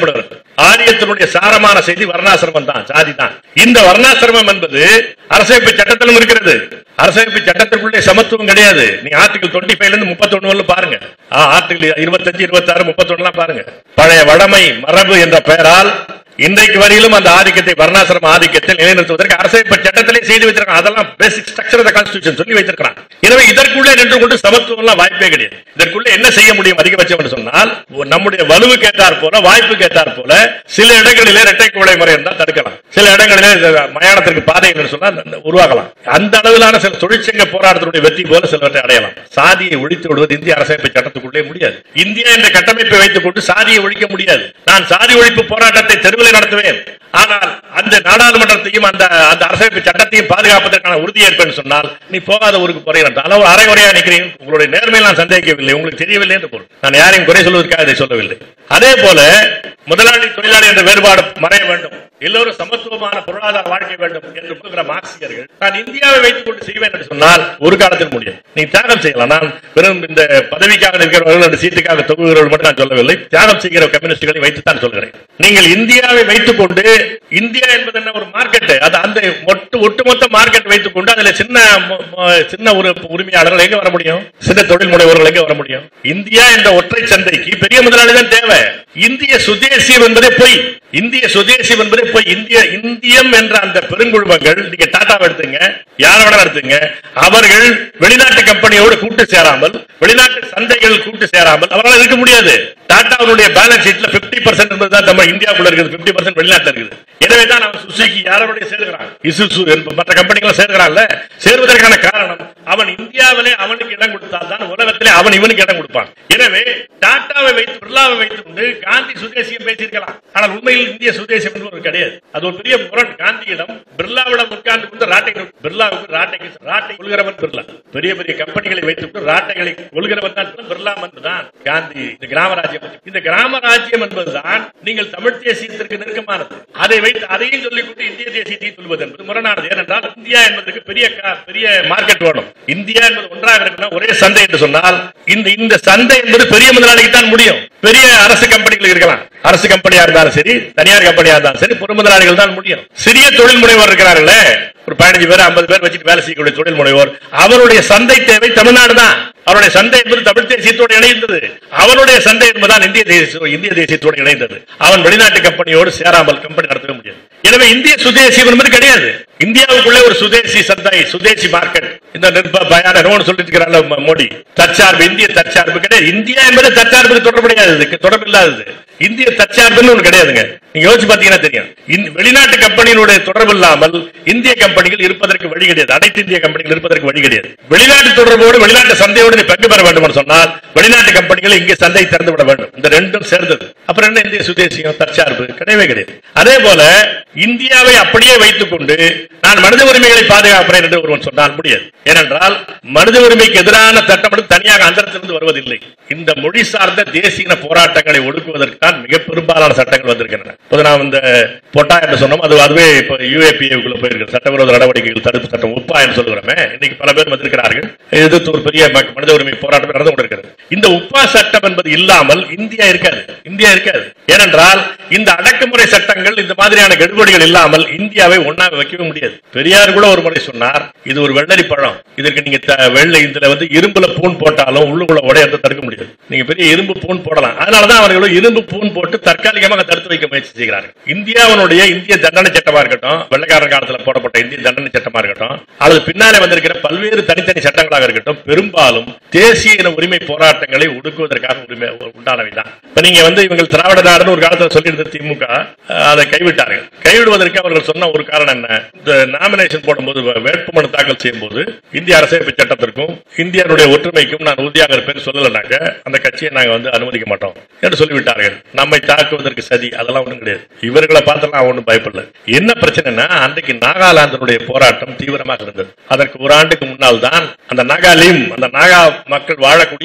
ஆரியத்தினுடைய சாரமான செய்தி வர்ணாசிரமம் தான் ஜாதி தான் இந்த வர்ணாசிரமம் என்பது அரசமைப்பு சட்டத்திலும் இருக்கிறது அரசமைப்பு சட்டத்திற்குள்ளே சமத்துவம் கிடையாது நீ ஆர்டிகல் டுவெண்ட்டி ஃபைவ்ல இருந்து முப்பத்தொன்னு பாருங்க ஆர்டிகல் இருபத்தஞ்சு இருபத்தாறு முப்பத்தொன்னுலாம் பாருங்க பழைய வடமை மரபு என்ற பெயரால் இன்றைக்கு வரையிலும் அந்த ஆதிக்கத்தை வர்ணாசிரம ஆதிக்கத்தை நிலைநிறுத்துவதற்கு அரசமைப்பு சட்டத்திலே செய்து வைத்திருக்காங்க அதெல்லாம் பேசிக் ஸ்ட்ரக்சர் ஆஃப் கான்ஸ்டிடியூஷன் சொல்லி வைத்திருக்கிறான் எனவே இதற்குள்ளே நின்று கொண்டு சமத்துவம் எல்லாம் வாய்ப்பே கிடையாது இதற்குள்ளே என்ன செய்ய முடியும் அதிகபட்சம் என்று சொன்னால் நம்முடைய வலுவுக்கு ஏற்றார் போல வாய்ப்புக்கு ஏற்றார் போல சில இடங்களிலே இரட்டை கோடை முறை இருந்தால் தடுக்கலாம் சில இடங்களிலே இந்த மயானத்திற்கு பாதை என்று சொன்னால் உருவாகலாம் அந்த அளவிலான சில தொழிற்சங்க போராட்டத்தினுடைய வெற்றி போல சிலவற்றை அடையலாம் சாதியை ஒழித்து விடுவது இந்திய அரசமைப்பு சட்டத்துக்குள்ளே முடியாது இந்தியா என்ற கட்டமைப்பை வைத்துக் கொண்டு சாதியை ஒழிக்க முடியாது நான் சாதி ஒழிப்பு போராட்டத்தை தெருவில் நடத்துவேன் ஆனால் அந்த நாடாளுமன்றத்தையும் அந்த அந்த அரசமைப்பு சட்டத்தையும் பாதுகாப்பதற்கான உறுதியேற்பேன் சொன்னால் நீ போகாத ஊருக்கு போறீங்க அளவு அரை குறையா நிற்கிறீங்க உங்களுடைய நேர்மையில் நான் சந்தேகிக்கவில்லை உங்களுக்கு தெரியவில்லை என்று பொருள் நான் யாரையும் குறை சொல்வதற்காக அதை சொல்லவில்லை அதே போல முதலாளி தொழிலாளி என்ற வேறுபாடு மறைய வேண்டும் எல்லோரும் சமத்துவமான பொருளாதார வாழ்க்கை வேண்டும் என்று கூறுகிற மார்க்சியர்கள் நான் இந்தியாவை வைத்துக் கொண்டு செய்வேன் என்று சொன்னால் ஒரு காலத்தில் முடியும் நீ தியாகம் செய்யலாம் நான் வெறும் இந்த பதவிக்காக இருக்கிறவர்கள் அந்த சீட்டுக்காக தொகுகிறவர்கள் மட்டும் நான் சொல்லவில்லை தியாகம் செய்கிற கம்யூனிஸ்டுகளை வைத்துத்தான் சொல்கிறேன் நீங்கள் இந்தியாவை வைத்துக் கொண்டு இந்தியா என்பது என்ன ஒரு மார்க்கெட் அது அந்த ஒட்டு ஒட்டுமொத்த மார்க்கெட் வைத்துக் கொண்டு அதுல சின்ன ம- ம- சின்ன ஒரு உரிமையாளர்கள் எங்க வர முடியும் சின்ன தொழில் முனைவர்கள் எங்க வர முடியும் இந்தியா என்ற ஒற்றை சந்தைக்கு பெரிய முதலாளி தான் தேவை இந்திய சுதேசியம் என்பதே பொய் இந்திய சுதேசியம் என்பதே போய் இந்திய இந்தியம் என்ற அந்த பெருங்குழுமங்கள் நீங்க டாடாவை எடுத்துங்க யார வேணா எடுத்துங்க அவர்கள் வெளிநாட்டு கம்பெனியோடு கூட்டு சேராமல் வெளிநாட்டு சந்தைகள் கூட்டு சேராமல் அவரால் இருக்க முடியாது டாடாவுடைய பேலன்ஸ் ஷீட்ல 50% பர்சன்ட் என்பது தான் நம்ம இந்தியாவுக்குள்ள இருக்குது 50% பர்சன்ட் வெளிநாட்டுல இருக்குது எனவே தான் அவன் சுசுகி யாரோடைய சேர்க்கிறான் இசுசு என்ப- மற்ற கம்பெனிகள் சேர்க்கிறான்ல சேர்வதற்கான காரணம் அவன் இந்தியாவிலே அவனுக்கு இடம் கொடுத்தால் தான் உலகத்திலே அவன் இவனுக்கு இடம் கொடுப்பான் எனவே டாட்டாவை வைத்து பிர்லாவை வைத்துக் கொண்டு காந்தி சுதேசியம் பேசியிருக்கலாம் ஆனால் உண்மையில் இந்திய சுதேசியம் என்று ஒரு கிடையாது அது ஒரு பெரிய முரண் காந்தியிடம் பிர்லாவிடம் உட்கார்ந்து கொண்டு ராட்டை பிர்லாவுக்கு ராட்டைக்கு ராட்டை கொள்கிறவன் பிர்லா பெரிய பெரிய கம்பெனிகளை வைத்துக் கொண்டு ராட்டைகளை கொள்கிறவன் தான் பிர்லா தான் காந்தி இந்த கிராம ராஜ்யம் இந்த கிராம ராஜ்யம் என்பதுதான் நீங்கள் தமிழ் தேசியத்திற்கு நெருக்கமானது அதை வைத்து அதையும் சொல்லிக் கொண்டு இந்திய தேசியத்தையும் சொல்வது என்பது முரணானது ஏனென்றால் இந்தியா என்பதற்கு பெரிய கா- பெரிய மார்க்கெட் வேணும் இந்தியா என்பது ஒன்றாக இருக்கணும் ஒரே சந்தை என்று சொன்னால் இந்த இந்த சந்தை என்பது பெரிய முதலாளிக்கு தான் முடியும் பெரிய அரசு கம்பெனிகள் இருக்கலாம் அரசு கம்பெனியா இருந்தாலும் சரி தனியார் கம்பெனியா இருந்தாலும் சரி பொது முதலாளிகள் தான் முடியும் சிறிய தொழில் முனைவோர் இருக்கிறார்களே ஒரு பதினஞ்சு பேர் ஐம்பது பேர் வச்சுட்டு வேலை செய்யக்கூடிய தொழில் முனைவோர் அவருடைய சந்தை தேவை தமிழ்நாடு தான் அவருடைய சந்தை என்பது தமிழ் தேசியத்தோடு இணைந்தது அவனுடைய சந்தை என்பதுதான் இந்திய தேசிய இந்திய தேசியத்தோடு இணைந்தது அவன் வெளிநாட்டு கம்பெனியோடு சேராமல் கம்பெனி நடத்தவே முடியாது எனவே இந்திய சுதேசியம் என்பது கிடையாது இந்தியாவுக்குள்ளே ஒரு சுதேசி சந்தை சுதேசி மார்க்கெட் இந்த நிர்ப பயான என்னமோ சொல்லிட்டு இருக்கிறாங்க ம- மோடி தற்சார்பு இந்திய தற்சார்பு கிடையாது இந்தியா என்பது தற்சார்புக்கு தொடர்புடையது தொடர்பு இல்லாதது இந்திய தற்சார்புன்னு ஒண்ணு கிடையாதுங்க நீங்க யோசிச்சு பாத்தீங்கன்னா தெரியும் இந்த வெளிநாட்டு கம்பெனியினுடைய தொடர்பு இல்லாமல் இந்திய கம்பெனிகள் இருப்பதற்கு வழி கிடையாது அனைத்து இந்திய கம்பெனிகள் இருப்பதற்கு வழி கிடையாது வெளிநாட்டு தொடர்போடு வெளிநாட்டு சந்தையோடு நீ பங்கு பெற வேண்டும் என்று சொன்னால் வெளிநாட்டு கம்பெனிகள் இங்கே சந்தை திறந்து விட வேண்டும் இந்த ரெண்டும் சேர்ந்தது அப்புறம் என்ன இந்திய சுதேசியம் தற்சார்பு கிடையவே கிடையாது அதே போல இந்தியாவை அப்படியே வைத்துக் கொண்டு நான் மனித உரிமைகளை பாதுகாக்கிறேன் என்று ஒருவன் சொன்னால் முடியாது ஏனென்றால் மனித உரிமைக்கு எதிரான சட்டம் மட்டும் தனியாக அந்தரத்திலிருந்து வருவதில்லை இந்த மொழி சார்ந்த தேசிய போராட்டங்களை ஒடுக்குவதற்கு தான் மிக பெரும்பாலான சட்டங்கள் வந்திருக்கின்றன இப்போது நாம் இந்த பொட்டா என்று சொன்னோம் அது அதுவே இப்போ யூஏபிஏக்குள்ள போயிருக்கு சட்டவிரோத நடவடிக்கைகள் தடுப்பு சட்டம் உப்பா என்று சொல்கிறோமே இன்னைக்கு பல பேர் வந்திருக்கிறார்கள் எதிர்த்து ஒரு பெரிய ம- மனித உரிமை போராட்டம் நடந்து கொண்டிருக்கிறது இந்த உப்பா சட்டம் என்பது இல்லாமல் இந்தியா இருக்காது இந்தியா இருக்காது ஏனென்றால் இந்த அடக்குமுறை சட்டங்கள் இந்த மாதிரியான கெடுபடிகள் இல்லாமல் இந்தியாவை ஒண்ணாக வைக்கவே முடியாது பெரியார் கூட ஒரு முறை சொன்னார் இது ஒரு வெள்ளரி பழம் இதற்கு நீங்க த- வெள்ளை இதுல வந்து இரும்புல பூன் போட்டாலும் உள்ளுக்குள்ள உடையத்தை தடுக்க முடியாது நீங்க பெரிய இரும்பு பூன் போடலாம் அதனாலதான் அவர்கள் இரும்பு பூன் போட்டு தற்காலிகமாக தடுத்து வைக்க முயற்சி செய்கிறார்கள் இந்தியாவினுடைய இந்திய தண்டனை சட்டமா இருக்கட்டும் வெள்ளைக்காரர் காலத்துல போடப்பட்ட இந்திய தண்டனை சட்டமா இருக்கட்டும் அல்லது பின்னாலே வந்திருக்கிற பல்வேறு தனித்தனி சட்டங்களாக இருக்கட்டும் பெரும்பாலும் தேசிய இன உரிமை போராட்டங்களை ஒடுக்குவதற்காக உரிமை உண்டானவை தான் இப்ப நீங்க வந்து இவங்க திராவிட நாடுன்னு ஒரு காலத்துல சொல்லியிருந்த திமுக அஹ், அதை கைவிட்டார்கள் கைவிடுவதற்கு அவர்கள் சொன்ன ஒரு காரணம் என்ன இந்த நாமினேஷன் போடும்போது வே- வேட்புமனு தாக்கல் செய்யும் போது இந்திய அரசியலமைப்பு சட்டத்திற்கும் இந்தியாவுடைய ஒற்றுமைக்கும் நான் உறுதியாக இருப்பேன் சொல்லலைனாக்க அந்த கட்சியை நாங்க வந்து அனுமதிக்க மாட்டோம் என்று சொல்லிவிட்டார்கள் நம்மை தாக்குவதற்கு சதி அதெல்லாம் ஒண்ணும் கிடையாது இவர்களை பார்த்தெல்லாம் ஒன்றும் பயப்படல என்ன பிரச்சனைனா அன்றைக்கு நாகாலாந்தினுடைய போராட்டம் தீவிரமாக இருந்தது அதற்கு ஒரு ஆண்டுக்கு முன்னால் தான் அந்த நாகாலிம் அந்த நாகா மக்கள் வாழக்கூடிய எல்லா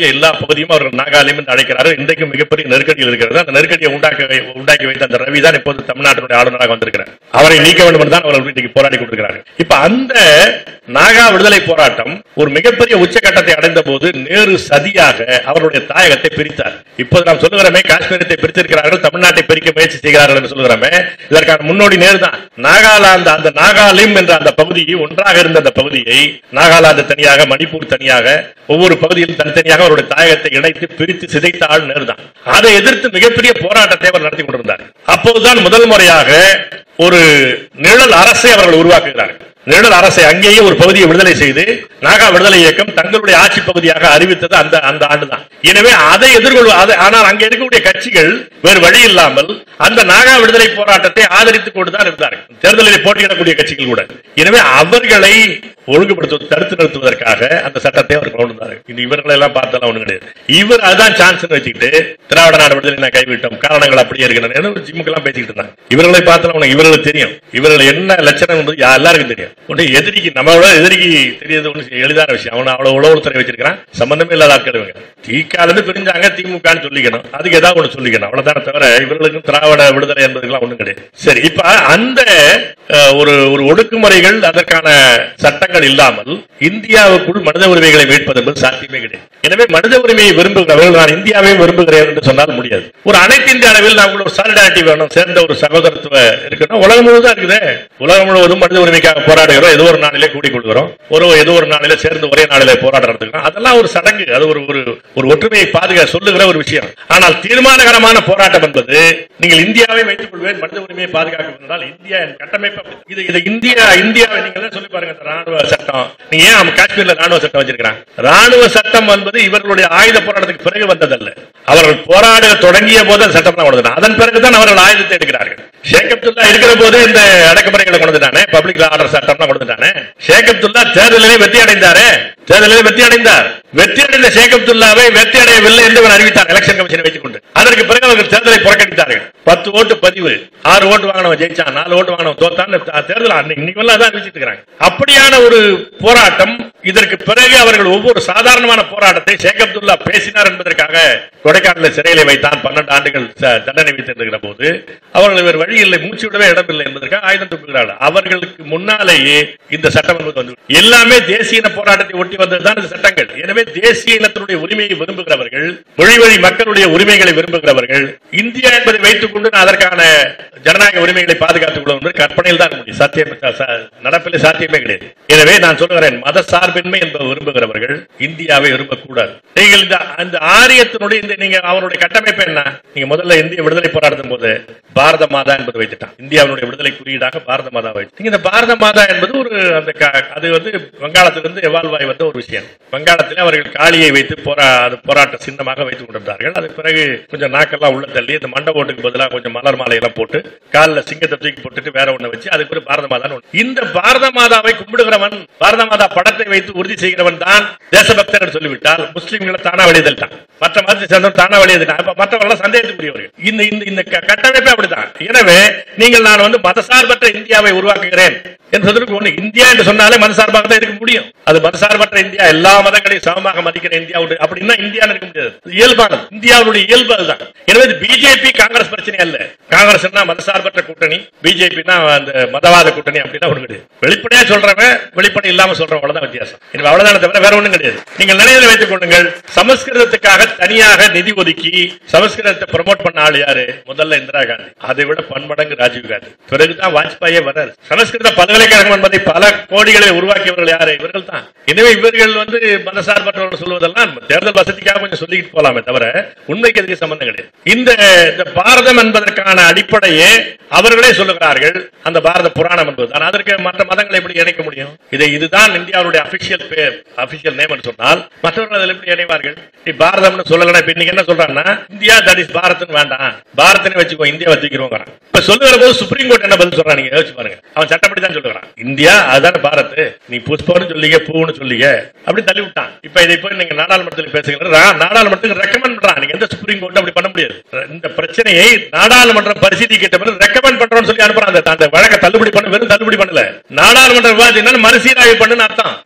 பகுதியும் அவர்கள் நாகாலயம் என்று அழைக்கிறார்கள் இன்றைக்கும் மிகப்பெரிய நெருக்கடியில் இருக்கிறது அந்த நெருக்கடியை உண்டாக்க உண்டாக்கி வைத்த அந்த ரவி தான் இப்போது தமிழ்நாட்டினுடைய ஆளுநராக வந்திருக்கிறார் அவரை நீக்க வேண்டும் என்று தான் அவர்கள் இன்றைக்கு போராடி கொண்டிருக்கிறார்கள் இப்ப அந்த நாகா விடுதலை போராட்டம் ஒரு மிகப்பெரிய உச்சகட்டத்தை அடைந்த போது நேரு சதியாக அவருடைய தாயகத்தை பிரித்தார் இப்போது நாம் சொல்லுகிறோமே காஷ்மீரத்தை பிரித்திருக்கிறார்கள் தமிழ்நாட்டை பிரிக்க முயற்சி செய்கிறார்கள் என்று சொல்லுகிறோமே இதற்கான முன்னோடி நேரு தான் நாகாலாந்து அந்த நாகாலிம் என்ற அந்த பகுதி ஒன்றாக இருந்த அந்த பகுதியை நாகாலாந்து தனியாக மணிப்பூர் தனியாக ஒவ்வொரு பகுதியிலும் தனித்தனியாக அவருடைய தாயகத்தை இணைத்து பிரித்து சிதைத்த ஆள் நேரு தான் அதை எதிர்த்து மிகப்பெரிய போராட்டத்தை அவர் நடத்தி கொண்டிருந்தார் அப்போதுதான் முதல் முறையாக ஒரு நிழல் அரசை அவர்கள் உருவாக்குகிறார்கள் நிழல் அரசை அங்கேயே ஒரு பகுதியை விடுதலை செய்து நாகா விடுதலை இயக்கம் தங்களுடைய ஆட்சி பகுதியாக அறிவித்தது அந்த அந்த ஆண்டுதான் எனவே அதை எதிர்கொள்வ அதை- ஆனால் அங்கே இருக்கக்கூடிய கட்சிகள் வேறு வழி இல்லாமல் அந்த நாகா விடுதலை போராட்டத்தை ஆதரித்துக் கொண்டுதான் இருந்தார்கள் தேர்தலில் போட்டியிடக்கூடிய கட்சிகள் கூட எனவே அவர்களை ஒழுங்குபடுத்த தடுத்து நிறுத்துவதற்காக அந்த சட்டத்தை அவர் கொண்டு வந்தார்கள் இந்த இவர்களை எல்லாம் பார்த்தாலும் ஒண்ணு கிடையாது இவர் அதுதான் சான்ஸ் வச்சுக்கிட்டு திராவிட நாடு விடுதலை நான் கைவிட்டோம் காரணங்கள் அப்படியே இருக்கிறேன் ஜிம்முக்கு எல்லாம் பேசிக்கிட்டு இருந்தாங்க இவர்களை பார்த்தாலும் உனக்கு இவர்களுக்கு தெரியும் இவர்கள் என்ன லட்சணம் என்பது யா- எல்லாருக்கும் தெரியும் ஒன்று எதிரிக்கு நம்மளோட எதிரிக்கு தெரியாது ஒண்ணு எளிதான விஷயம் அவன் அவ்வளவு உளவுத்துறை வச்சிருக்கான் சம்பந்தமே இல்லாத ஆட்கள் இவங்க திகால இருந்து பிரிஞ்சாங்க திமுகன்னு சொல்லிக்கணும் அதுக்கு ஏதாவது ஒண்ணு சொல்லிக்கணும் அவ்வளவுதானே தவிர இவர்களுக்கும் திராவிட விடுதலை என்பதுக்கெல்லாம் ஒண்ணும் கிடையாது சரி இப்ப அந்த அஹ், ஒரு ஒரு ஒடுக்குமுறைகள் அதற்கான சட்டங்கள் இல்லாமல் இந்தியாவுக்குள் மனித உரிமைகளை மீட்பது என்பது சாத்தியமே கிடையாது எனவே மனித உரிமையை விரும்புகிறவர்கள் நான் இந்தியாவை விரும்புகிறேன் என்று சொன்னால் முடியாது ஒரு அனைத்து இந்திய அளவில் நாம் ஒரு சாலிடாரிட்டி வேணும் சேர்ந்த ஒரு சகோதரத்துவ இருக்கணும் உலகம் முழுவதும் இருக்குது உலகம் முழுவதும் மனித உரிமைக்காக போராடுகிறோம் ஏதோ ஒரு நாளிலே கூடிக் கொள்கிறோம் ஒரு ஏதோ ஒரு நாளிலே சேர்ந்து ஒரே நாளிலே போராட்டம் நடத்துகிறோம் அதெல்லாம் ஒரு சடங்கு அது ஒரு ஒரு ஒரு ஒற்றுமையை பாதுகா சொல்லுகிற ஒரு விஷயம் ஆனால் தீர்மானகரமான போராட்டம் என்பது நீங்கள் இந்தியாவை வைத்துக் கொள்வேன் மனித உரிமையை பாதுகாக்க என்றால் இந்தியா என் கட்டமைப்பு அப்படி. இது இது இந்தியா இந்தியாவை நீங்க தான் சொல்லி பாருங்க இந்த ராணுவ சட்டம் நீங்க ஏன் நம்ம காஷ்மீர்ல ராணுவ சட்டம் வச்சிருக்காங்க ராணுவ சட்டம் என்பது இவர்களுடைய ஆயுத போராட்டத்துக்கு பிறகு வந்ததல்ல அவர்கள் போராட தொடங்கிய போது அந்த சட்டம் தான் கொண்டு அதன் பிறகுதான் அவர்கள் ஆயுதத்தை எடுக்கிறார்கள் ஷேக் அப்துல்லா இருக்கிற போது இந்த அடக்குமுறைகளை கொண்டு வந்துட்டானே பப்ளிக் ஆர்டர் சட்டம் கொண்டு வந்துட்டானே ஷேக் அப்துல்லா தேர்தலிலே வெற்றி அடைந்தாரே தேர்தலிலே வெற்றி அடைந்தார் வெற்றி அடைந்த ஷேக் அப்துல்லாவை வெற்றி அடையவில்லை என்று அவர் அறிவித்தார் எலெக்ஷன் கமிஷனை வைத்துக் கொண்டு அதற்கு பிறகு அவர்கள் தேர்தலை புறக்கணித்தார்கள் பத்து ஓட்டு பதிவு ஆறு ஓட்டு வாங்கினவன் ஜெயிச்சான் நாலு ஓட்டு வாங்கினவன் தோத்தான் தேர்தல் அன்னைக்கு இன்னைக்கு எல்லாம் அதான் அறிவிச்சிட்டு இருக்காங்க அப்படியான ஒரு போராட்டம் இதற்கு பிறகு அவர்கள் ஒவ்வொரு சாதாரணமான போராட்டத்தை ஷேக் அப்துல்லா பேசினார் என்பதற்காக கொடைக்கானல சிறையில வைத்தான் பன்னெண்டு ஆண்டுகள் ச- தண்டனை வைத்திருக்கிற போது அவர்கள் வேறு வழி இல்லை மூச்சு விடவே இடமில்லை என்பதற்காக ஆயுதம் தூக்குகிறார்கள் அவர்களுக்கு முன்னாலேயே இந்த சட்டம் என்பது வந்து எல்லாமே தேசிய இன போராட்டத்தை ஒட்டி வந்ததுதான் இந்த சட்டங்கள் எனவே தேசிய இனத்தினுடைய உரிமையை விரும்புகிறவர்கள் மொழி வழி மக்களுடைய உரிமைகளை விரும்புகிறவர்கள் இந்தியா என்பதை வைத்துக் கொண்டு நான் அதற்கான ஜனநாயக உரிமைகளை பாதுகாத்துக் கொள்வது என்பது கற்பனையில் தான் முடியும் சாத்தியம் ச- நடப்பில் சாத்தியமே கிடையாது எனவே நான் சொல்லுகிறேன் மத சார்பின்மை என்பதை விரும்புகிறவர்கள் இந்தியாவை விரும்பக்கூடாது நீங்கள் இந்த அந்த ஆரியத்தினுடைய இந்த நீங்க அவருடைய கட்டமைப்பு என்ன நீங்க முதல்ல இந்திய விடுதலை போராட்டத்தின் போது பாரத மாதா என்பது வைத்துட்டான் இந்தியாவுடைய விடுதலை குறியீடாக பாரத மாதா வைத்து நீங்க இந்த பாரத மாதா என்பது ஒரு அந்த க- அது வந்து வங்காளத்திலிருந்து எவால்வ் ஆகி வந்த ஒரு விஷயம் வங்காளத்தில் அவர்கள் காளியை வைத்து போரா அது போராட்ட சின்னமாக வைத்துக் கொண்டிருந்தார்கள் அதுக்கு பிறகு கொஞ்சம் நாக்கெல்லாம் உள்ள தள்ளி இந்த மண்ட ஓட்டுக்கு பதிலாக கொஞ்சம் மலர் மாலையெல்லாம் போட்டு காலில் சிங்கத்தை தூக்கி போட்டுட்டு வேற ஒண்ணு வச்சு அதுக்கு ஒரு பாரத மாதான் இந்த பாரத மாதாவை கும்பிடுகிறவன் பாரத மாதா படத்தை வைத்து உறுதி செய்கிறவன் தான் தேசபக்தர் என்று சொல்லிவிட்டால் முஸ்லிம்களை தானா வெளியேறிட்டான் மற்ற மதத்தை சேர்ந்தவன் தானா வெளியேறிட்டான் அப்ப மற்றவர்கள் சந்தேகத்துக்குரியவர்கள் இந்த இந்த இந்த க- கட்டமைப்பே அப்படித்தான் எனவே நீங்கள் நான் வந்து மதசார்பற்ற இந்தியாவை உருவாக்குகிறேன் என்பதற்கு ஒண்ணு இந்தியா என்று சொன்னாலே மதசார்பாக தான் இருக்க முடியும் அது மதசார்பற்ற இந்தியா எல்லா மதங்களையும் சமமாக மதிக்கிற இந்தியா உண்டு அப்படின்னா இந்தியா இருக்க முடியாது இது இயல்பானது இந்தியாவுடைய இயல்பு அதுதான் எனவே பிஜேபி காங்கிரஸ் பிரச்சனை அல்ல காங்கிரஸ் மதசார்பற்ற கூட்டணி பிஜேபி அந்த மதவாத கூட்டணி அப்படின்னா ஒண்ணு கிடையாது வெளிப்படையா சொல்றவன் வெளிப்படை இல்லாம சொல்றவன் அவ்வளவுதான் வித்தியாசம் எனவே அவ்வளவுதானே தவிர வேற ஒண்ணும் கிடையாது நீங்கள் நினைவில் வைத்துக் கொள்ளுங்கள் சமஸ்கிருதத்துக்காக தனியாக நிதி ஒதுக்கி சமஸ்கிருதத்தை ப்ரமோட் பண்ண ஆள் யாரு முதல்ல இந்திரா காந்தி அதை விட பன்மடங்கு ராஜீவ் காந்தி பிறகுதான் வாஜ்பாயே வர்றாரு சமஸ்கிருத பல்கலைக்கழகம் என்பதை பல கோடிகளை உருவாக்கியவர்கள் யாரு இவர்கள் தான் எனவே இவர்கள் வந்து மதசார்பற்றவர்கள் சொல்வதெல்லாம் தேர்தல் வசதிக்காக கொஞ்சம் சொல்லிட்டு போலாமே தவிர உண்மைக்கு அதுக்கு சம்பந்தம் கிடையாது இந்த இந்த பாரதம் என்பதற்கான அடிப்படையே அவர்களே சொல்லுகிறார்கள் அந்த பாரத புராணம் என்பது தான் அதற்கு மற்ற மதங்களை எப்படி இணைக்க முடியும் இதை இதுதான் இந்தியாவுடைய அபிஷியல் பேர் அபிஷியல் நேம் சொன்னால் மற்றவர்கள் அதில் எப்படி இணைவார்கள் நீ பாரதம்னு சொல்லலன்னா இப்ப இன்னைக்கு என்ன சொல்றாங்கன்னா இந்தியா தட் இஸ் பாரத்னு வேண்டாம் பாரத்னு வச்சுக்கோ இந்தியா வச்சுக்கிறோம் இப்ப சொல்லுகிற போது சுப்ரீம் கோர்ட் என்ன பதில் சொல்றான் நீங்க யோசிச்சு பாருங்க அவன் சட்டப்படி தான் சொல்லுகிறான் இந்தியா அதுதானே பாரத் நீ புஷ்பம்னு சொல்லிக்க பூன்னு சொல்லிக்க அப்படி தள்ளி விட்டான் இப்ப இதை போய் நீங்க நாடாளுமன்றத்தில் பேசுகிற ரா- நாடாளுமன்றத்துக்கு ரெக்கமெண்ட் பண்றான் நீங்க எந்த சுப்ரீம் கோர்ட் அப்படி பண்ண முடியாது இந்த பிரச்சனையை நாடாளுமன்றம் பரிசீலி கேட்ட பிறகு ரெக்கமெண்ட் பண்றோம்னு சொல்லி அனுப்புறான் அந்த அந்த வழக்கை தள்ளுபடி பண்ண வெறும் தள்ளுபடி பண்ணல நாடாளுமன்ற விவாதம் மறுசீராய்வு பண்ணுன்னு அர்த்தம்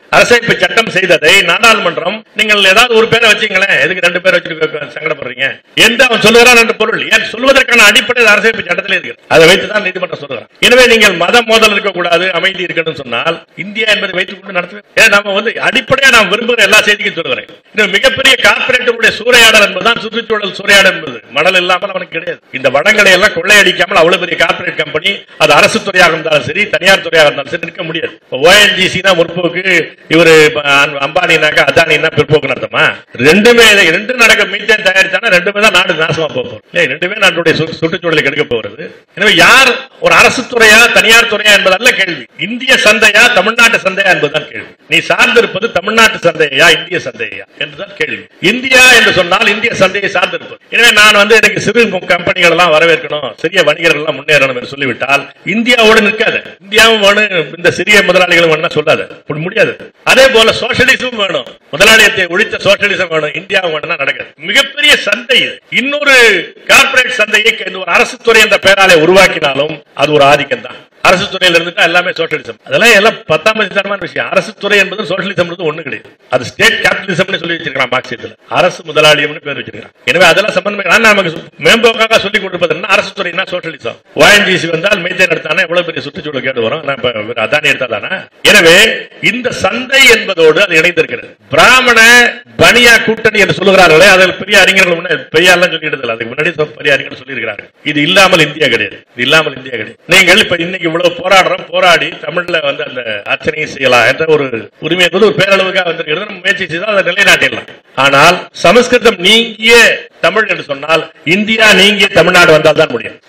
அரசமைப்பு சட்டம் செய்ததை நாடாளுமன்றம் நீங்கள் ஏதாவது ஒரு பேரை வச்சீங்களேன் எதுக்கு ரெண்டு பேர் வச்சுட்டு சங்கடப்படுறீங்க என்று அவன் சொல்லுகிறான் என்று பொருள் ஏன் சொல்வதற்கான அடிப்படை அரசமைப்பு சட்டத்தில் இருக்கு அதை வைத்துதான் நீதிமன்றம் சொல்லுகிறான் எனவே நீங்கள் மத மோதல் இருக்கக்கூடாது அமைதி இருக்கணும் சொன்னால் இந்தியா என்பதை வைத்துக் கொண்டு நடத்துவேன் ஏன் நாம வந்து அடிப்படையா நான் விரும்புகிற எல்லா செய்திக்கும் சொல்லுகிறேன் இந்த மிகப்பெரிய கார்பரேட்டுடைய சூறையாடல் என்பதுதான் சுற்றுச்சூழல் சூறையாடல் என்பது மணல் இல்லாமல் அவனுக்கு கிடையாது இந்த வளங்களை எல்லாம் கொள்ளையடிக்காமல் அவ்வளவு பெரிய கார்பரேட் கம்பெனி அது அரசு துறையாக இருந்தாலும் சரி தனியார் துறையாக இருந்தாலும் சரி இருக்க முடியாது ஓஎன்ஜிசி தான் முற்போக்கு இவரு அம்பானினாக்கா அதானினா பிற்போக்கு நடத்துமா ரெண்டுமே இல்லை. ரெண்டு நடக்க மீத்தேன் தயாரித்தானா ரெண்டுமே தான் நாடு நாசமா போக போகுது இல்லை, ரெண்டுமே நாட்டுடைய சு- சுற்றுச்சூழலை கெடுக்க போகிறது எனவே யார் ஒரு அரசு துறையா தனியார் துறையா என்பதல்ல கேள்வி இந்திய சந்தையா தமிழ்நாட்டு சந்தையா என்பதுதான் கேள்வி நீ சார்ந்திருப்பது தமிழ்நாட்டு சந்தையா இந்திய சந்தையா என்றுதான் கேள்வி இந்தியா என்று சொன்னால் இந்திய சந்தையை சார்ந்திருப்பது எனவே நான் வந்து எனக்கு சிறு கம்பெனிகள் எல்லாம் வரவேற்கணும் சிறிய வணிகர்கள் எல்லாம் முன்னேறணும் என்று சொல்லிவிட்டால் இந்தியாவோடு நிற்காது இந்தியாவும் வேணும் இந்த சிறிய முதலாளிகளும் வேணும் சொல்லாது அப்படி முடியாது அதே போல சோசியலிசம் வேணும் முதலாளியத்தை ஒழித்த சோசியலிசம் வேணும் இந்தியாவும் வேணும்னா நடக்காது மிகப்பெரிய சந்தை இது. இன்னொரு கார்ப்பரேட் சந்தையை இந்த ஒரு அரசு துறை என்ற பெயராலே உருவாக்கினாலும் அது ஒரு ஆதிக்கம் தான் அரசு துறையில இருந்துட்டா எல்லாமே சோசியலிசம் அதெல்லாம் எல்லாம் பத்தாம் தரமான விஷயம் அரசு துறை என்பது சோசியலிசம் ஒண்ணு கிடையாது அது ஸ்டேட் கேபிட்டலிசம் சொல்லி வச்சிருக்கான் மார்க்சியத்தில் அரசு முதலாளியம்னு பேர் வச்சிருக்கான் எனவே அதெல்லாம் சம்பந்தம் ஆனா நமக்கு சு- மேம்போக்காக சொல்லிக் கொடுப்பது என்ன அரசு துறைனா சோசியலிசம் ஓஎன்ஜிசி வந்தால் மெய்தேன் எடுத்தானே எவ்வளவு பெரிய சுற்றுச்சூழல் கேட்டு வரும் நான் இப்ப இவர் அதானி எடுத்தாதானா எனவே இந்த சந்தை என்பதோடு அது இணைந்திருக்கிறது பிராமண பனியா கூட்டணி என்று சொல்லுகிறார்களே அதில் பெரிய அறிஞர்கள் முன்ன பெரிய எல்லாம் சொல்லிடுது அதுக்கு முன்னாடி சொ- பெரிய அறிஞர்கள் சொல்லியிருக்கிறார்கள் இது இல்லாமல் இந்தியா கிடையாது இது இல்லாமல் இந்தியா கிடையாது நீங்கள் இப்ப இன்னைக்கு இவ்வளவு போராடுறோம் போராடி தமிழ்ல வந்து அந்த அர்ச்சனையை செய்யலாம் என்ற ஒரு உரிமை என்பது ஒரு பேரளவுக்காக வந்திருக்கிறது நம்ம முயற்சி செய்தால் அதை நிலைநாட்டிடலாம் ஆனால் சமஸ்கிருதம் நீங்கிய தமிழ் என்று சொன்னால் இந்தியா நீங்கிய தமிழ்நாடு வந்தால் தான் முடியும்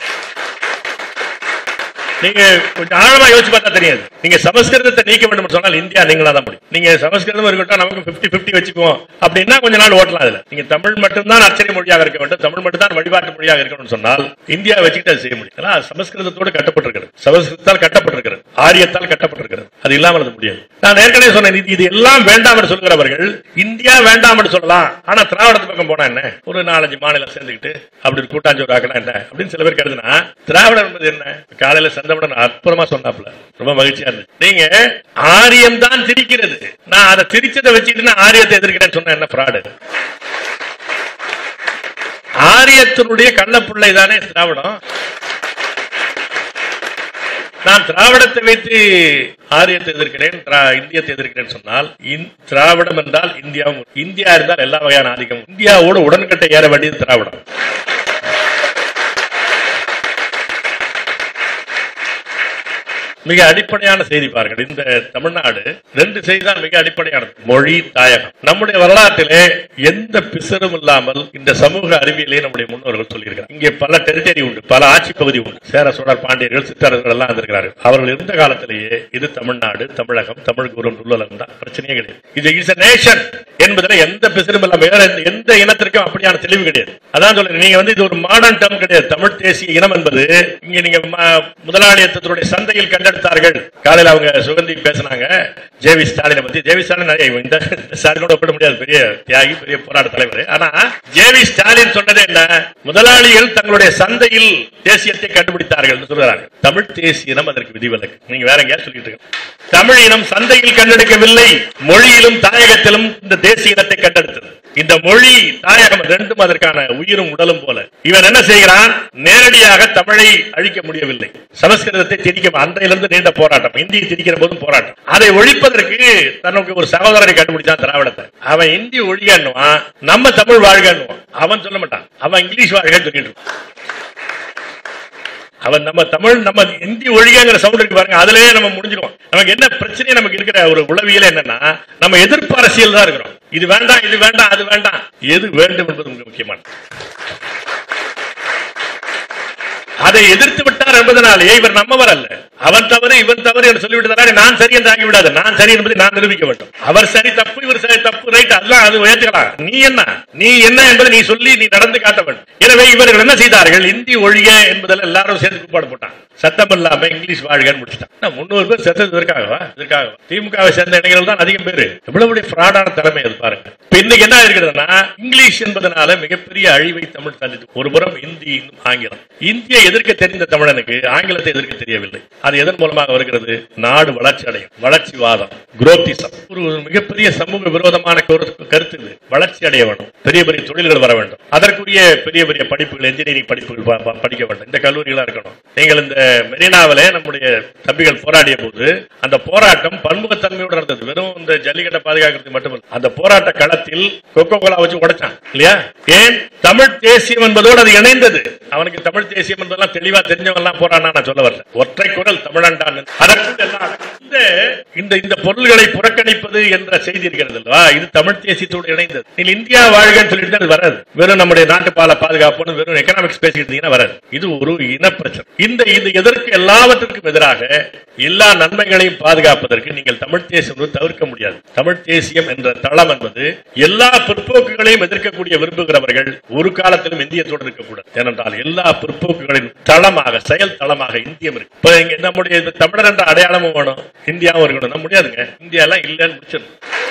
நீங்க கொஞ்சம் ஆழமா யோசிச்சு பார்த்தா தெரியாது நீங்க சமஸ்கிருதத்தை நீக்க வேண்டும் என்று சொன்னால் இந்தியா நீங்களா தான் முடியும் நீங்க சமஸ்கிருதம் இருக்கட்டும் நமக்கு 50 50 வச்சுக்குவோம் அப்படின்னா கொஞ்ச நாள் ஓட்டலாம் அதுல நீங்க தமிழ் மட்டும்தான் அச்சனை மொழியாக இருக்க வேண்டும் தமிழ் மட்டும்தான் வழிபாட்டு மொழியாக இருக்கணும்னு சொன்னால் இந்தியா வச்சுக்கிட்டு அதை செய்ய முடியும் ஏன்னா அது சமஸ்கிருதத்தோடு கட்டப்பட்டிருக்கிறது சமஸ்கிருதத்தால் கட்டப்பட்டிருக்கிறது ஆரியத்தால் கட்டப்பட்டிருக்கிறது அது இல்லாமல் அது முடியாது நான் ஏற்கனவே சொன்னேன் இது- இது எல்லாம் வேண்டாம் என்று சொல்கிறவர்கள் இந்தியா வேண்டாம் என்று சொல்லலாம் ஆனா திராவிடத்து பக்கம் போனா என்ன ஒரு நாலஞ்சு மாநிலம் சேர்ந்துக்கிட்டு அப்படி ஒரு கூட்டாஞ்சோறு ஆக்கலாம் என்ன அப்படின்னு சில பேர் கருதுனா திராவிடம் என்பது என்ன காலையில சந்தவுடன் அற்புதமா சொன்னாப்ல ரொம்ப மகிழ்ச்சியா இருந்துச்சு நீங்க ஆரியம் தான் திரிக்கிறது நான் அதை திரிச்சதை வச்சுட்டு நான் ஆரியத்தை எதிர்க்கிறேன்னு சொன்ன என்ன ஃப்ராடு ஆரியத்தினுடைய கள்ளப்பிள்ளை தானே திராவிடம் நான் திராவிடத்தை வைத்து ஆரியத்தை எதிர்க்கிறேன் திரா- இந்தியத்தை எதிர்க்கிறேன் சொன்னால் இந்- திராவிடம் என்றால் இந்தியாவும் இந்தியா இருந்தால் எல்லா வகையான ஆதிக்கம் இந்தியாவோடு உடன்கட்டை ஏற வேண்டியது திராவிடம் மிக அடிப்படையான செய்தி பாருங்கள் இந்த தமிழ்நாடு ரெண்டு செய்தி தான் மிக அடிப்படையானது மொழி தாயகம் நம்முடைய வரலாற்றிலே எந்த பிசரும் இல்லாமல் இந்த சமூக அறிவியலே நம்முடைய முன்னோர்கள் சொல்லியிருக்கிறார் இங்கே பல டெரிட்டரி உண்டு பல ஆட்சி பகுதி உண்டு சேர சோழர் பாண்டியர்கள் சித்தரர்கள் எல்லாம் இருந்திருக்கிறார்கள் அவர்கள் இருந்த காலத்திலேயே இது தமிழ்நாடு தமிழகம் தமிழ் குரும் உள்ளுலகம் தான் பிரச்சனையே கிடையாது இது இஸ் நேஷன் என்பதில் எந்த பிசரும் இல்லாம வேற எந்த- எந்த இனத்திற்கும் அப்படியான தெளிவு கிடையாது அதான் சொல்றேன் நீங்க வந்து இது ஒரு மாடர்ன் டேர்ம் கிடையாது தமிழ் தேசிய இனம் என்பது இங்க நீங்க ம- முதலாளியத்தினுடைய சந்தையில் கண்டெடுத்தார்கள் காலையில அவங்க சுகந்தி பேசினாங்க ஜேவி ஸ்டாலினை பத்தி ஜேவி ஸ்டாலின் நிறைய இந்த இந்த ஸ்டாலினோட ஒப்பிட முடியாது பெரிய தியாகி பெரிய போராட்ட தலைவர் ஆனா ஜேவி ஸ்டாலின் சொன்னது என்ன முதலாளிகள் தங்களுடைய சந்தையில் தேசியத்தை கண்டுபிடித்தார்கள் என்று சொல்கிறார்கள் தமிழ் தேசிய இனம் அதற்கு விதிவிலக்கு நீங்க வேற எங்கேயா சொல்லிட்டு இருக்க தமிழ் இனம் சந்தையில் கண்டெடுக்கவில்லை மொழியிலும் தாயகத்திலும் இந்த தேசிய இனத்தை கண்டெடுத்தது இந்த மொழி தாயகம் ரெண்டும் அதற்கான உயிரும் உடலும் போல இவன் என்ன செய்கிறான் நேரடியாக தமிழை அழிக்க முடியவில்லை சமஸ்கிருதத்தை திணிக்க அன்றையிலிருந்து நீண்ட போராட்டம் இந்தியை திணிக்கிற போதும் போராட்டம் அதை ஒழிப்பதற்கு தனக்கு ஒரு சகோதரரை கண்டுபிடிச்சான் திராவிடத்தை அவன் இந்தி ஒழிகன்னுவான் நம்ம தமிழ் வாழ்கன்னுவான் அவன் சொல்ல மாட்டான் அவன் இங்கிலீஷ் வாழ்கன்னு சொல்லிட்டு இருப்பான். அவன் நம்ம தமிழ் நம்ம இந்தி ஒழிகங்கிற சவுண்ட் இருக்கு பாருங்க அதுலயே நம்ம முடிஞ்சிடும் நமக்கு என்ன பிரச்சனை நமக்கு இருக்கிற ஒரு உளவியல் என்னன்னா நம்ம எதிர்ப்பு அரசியல் தான் இருக்கிறோம் இது வேண்டாம் இது வேண்டாம் அது வேண்டாம் எது வேண்டும் என்பது மிக முக்கியமானது அதை எதிர்த்து விட்டார் என்பதனாலேயே இவர் நம்மவர் அல்ல அவன் தவறு இவன் தவறு என்று சொல்லிவிட்டதாலே நான் சரி என்று ஆகிவிடாது நான் சரி என்பதை நான் நிரூபிக்க வேண்டும் அவர் சரி தப்பு இவர் சரி தப்பு ரைட் அதெல்லாம் அது உயர்த்துக்கலாம் நீ என்ன நீ என்ன என்பதை நீ சொல்லி நீ நடந்து காட்ட வேண்டும் எனவே இவர்கள் என்ன செய்தார்கள் இந்தி ஒழிய என்பதில் எல்லாரும் சேர்ந்து கூப்பாடு போட்டான் சத்தம் இல்லாம இங்கிலீஷ் வாழ்கன்னு முடிச்சிட்டான் முன்னூறு பேர் செத்தது இதற்காகவா இதற்காகவா திமுகவை சேர்ந்த இளைஞர்கள் தான் அதிகம் பேர் எவ்வளவு பெரிய ஃப்ராடான தலைமை அது பாருங்க இப்ப இன்னைக்கு என்ன இருக்கிறதுனா இங்கிலீஷ் என்பதனால மிகப்பெரிய அழிவை தமிழ் சந்தித்து ஒரு புறம் இந்தி இன்னும் ஆங்கிலம் இந்தியை எதிர்க்க தெரிந்த தமிழனுக்கு ஆங்கிலத்தை எதிர்க்க தெரியவில்லை அதை அது எதன் மூலமாக வருகிறது நாடு வளர்ச்சி அடையும் வளர்ச்சிவாதம் குரோத்திசம் ஒரு மிகப்பெரிய சமூக விரோதமான கரு- கருத்து இது வளர்ச்சி அடைய வேண்டும் பெரிய பெரிய தொழில்கள் வர வேண்டும் அதற்குரிய பெரிய பெரிய படிப்புகள் இன்ஜினியரிங் படிப்புகள் ப- ப- படிக்க வேண்டும் இந்த கல்லூரிகளா இருக்கணும் நீங்கள் இந்த மெரினாவிலே நம்முடைய தம்பிகள் போராடிய போது அந்த போராட்டம் பன்முகத்தன்மையோடு நடந்தது வெறும் இந்த ஜல்லிக்கட்டை பாதுகாக்கிறது மட்டுமல்ல அந்த போராட்ட களத்தில் கொக்கோ கோலா வச்சு உடைச்சான் இல்லையா ஏன் தமிழ் தேசியம் என்பதோடு அது இணைந்தது அவனுக்கு தமிழ் தேசியம் என்பதெல்லாம் தெளிவா தெரிஞ்சவங்க எல்லாம் போறானா நான் சொல்ல வரல ஒற்றை குரல் தமிழண்டான் அதற்குள் எல்லாம் இந்த இந்த இந்த பொருள்களை புறக்கணிப்பது என்ற செய்தி இருக்கிறது அல்லவா இது தமிழ் தேசியத்தோடு இணைந்தது நீங்க இந்தியா வாழ்கன்னு சொல்லிட்டு அது வராது வெறும் நம்முடைய நாட்டு பால பாதுகாப்புன்னு வெறும் எக்கனாமிக்ஸ் பேசிட்டு இருந்தீங்கன்னா வராது இது ஒரு இன பிரச்சனை இந்த இது எதற்கு எல்லாவற்றுக்கும் எதிராக எல்லா நன்மைகளையும் பாதுகாப்பதற்கு நீங்கள் தமிழ் தேசியம் வந்து தவிர்க்க முடியாது தமிழ் தேசியம் என்ற தளம் என்பது எல்லா பிற்போக்குகளையும் எதிர்க்கக்கூடிய விரும்புகிறவர்கள் ஒரு காலத்திலும் இந்தியத்தோடு இருக்கக்கூடாது ஏனென்றால் எல்லா பிற்போக்குகளின் தளமாக செயல் தளமாக இந்தியம் இருக்கு இப்ப இங்க நம்முடைய இந்த தமிழர் என்ற அடையாளமும் வேணும் இந்தியாவும் இருக்கணும் நம்ம முடியாதுங்க இந்தியா எல்லாம் இல்லைன்னு முடிச்சிடும்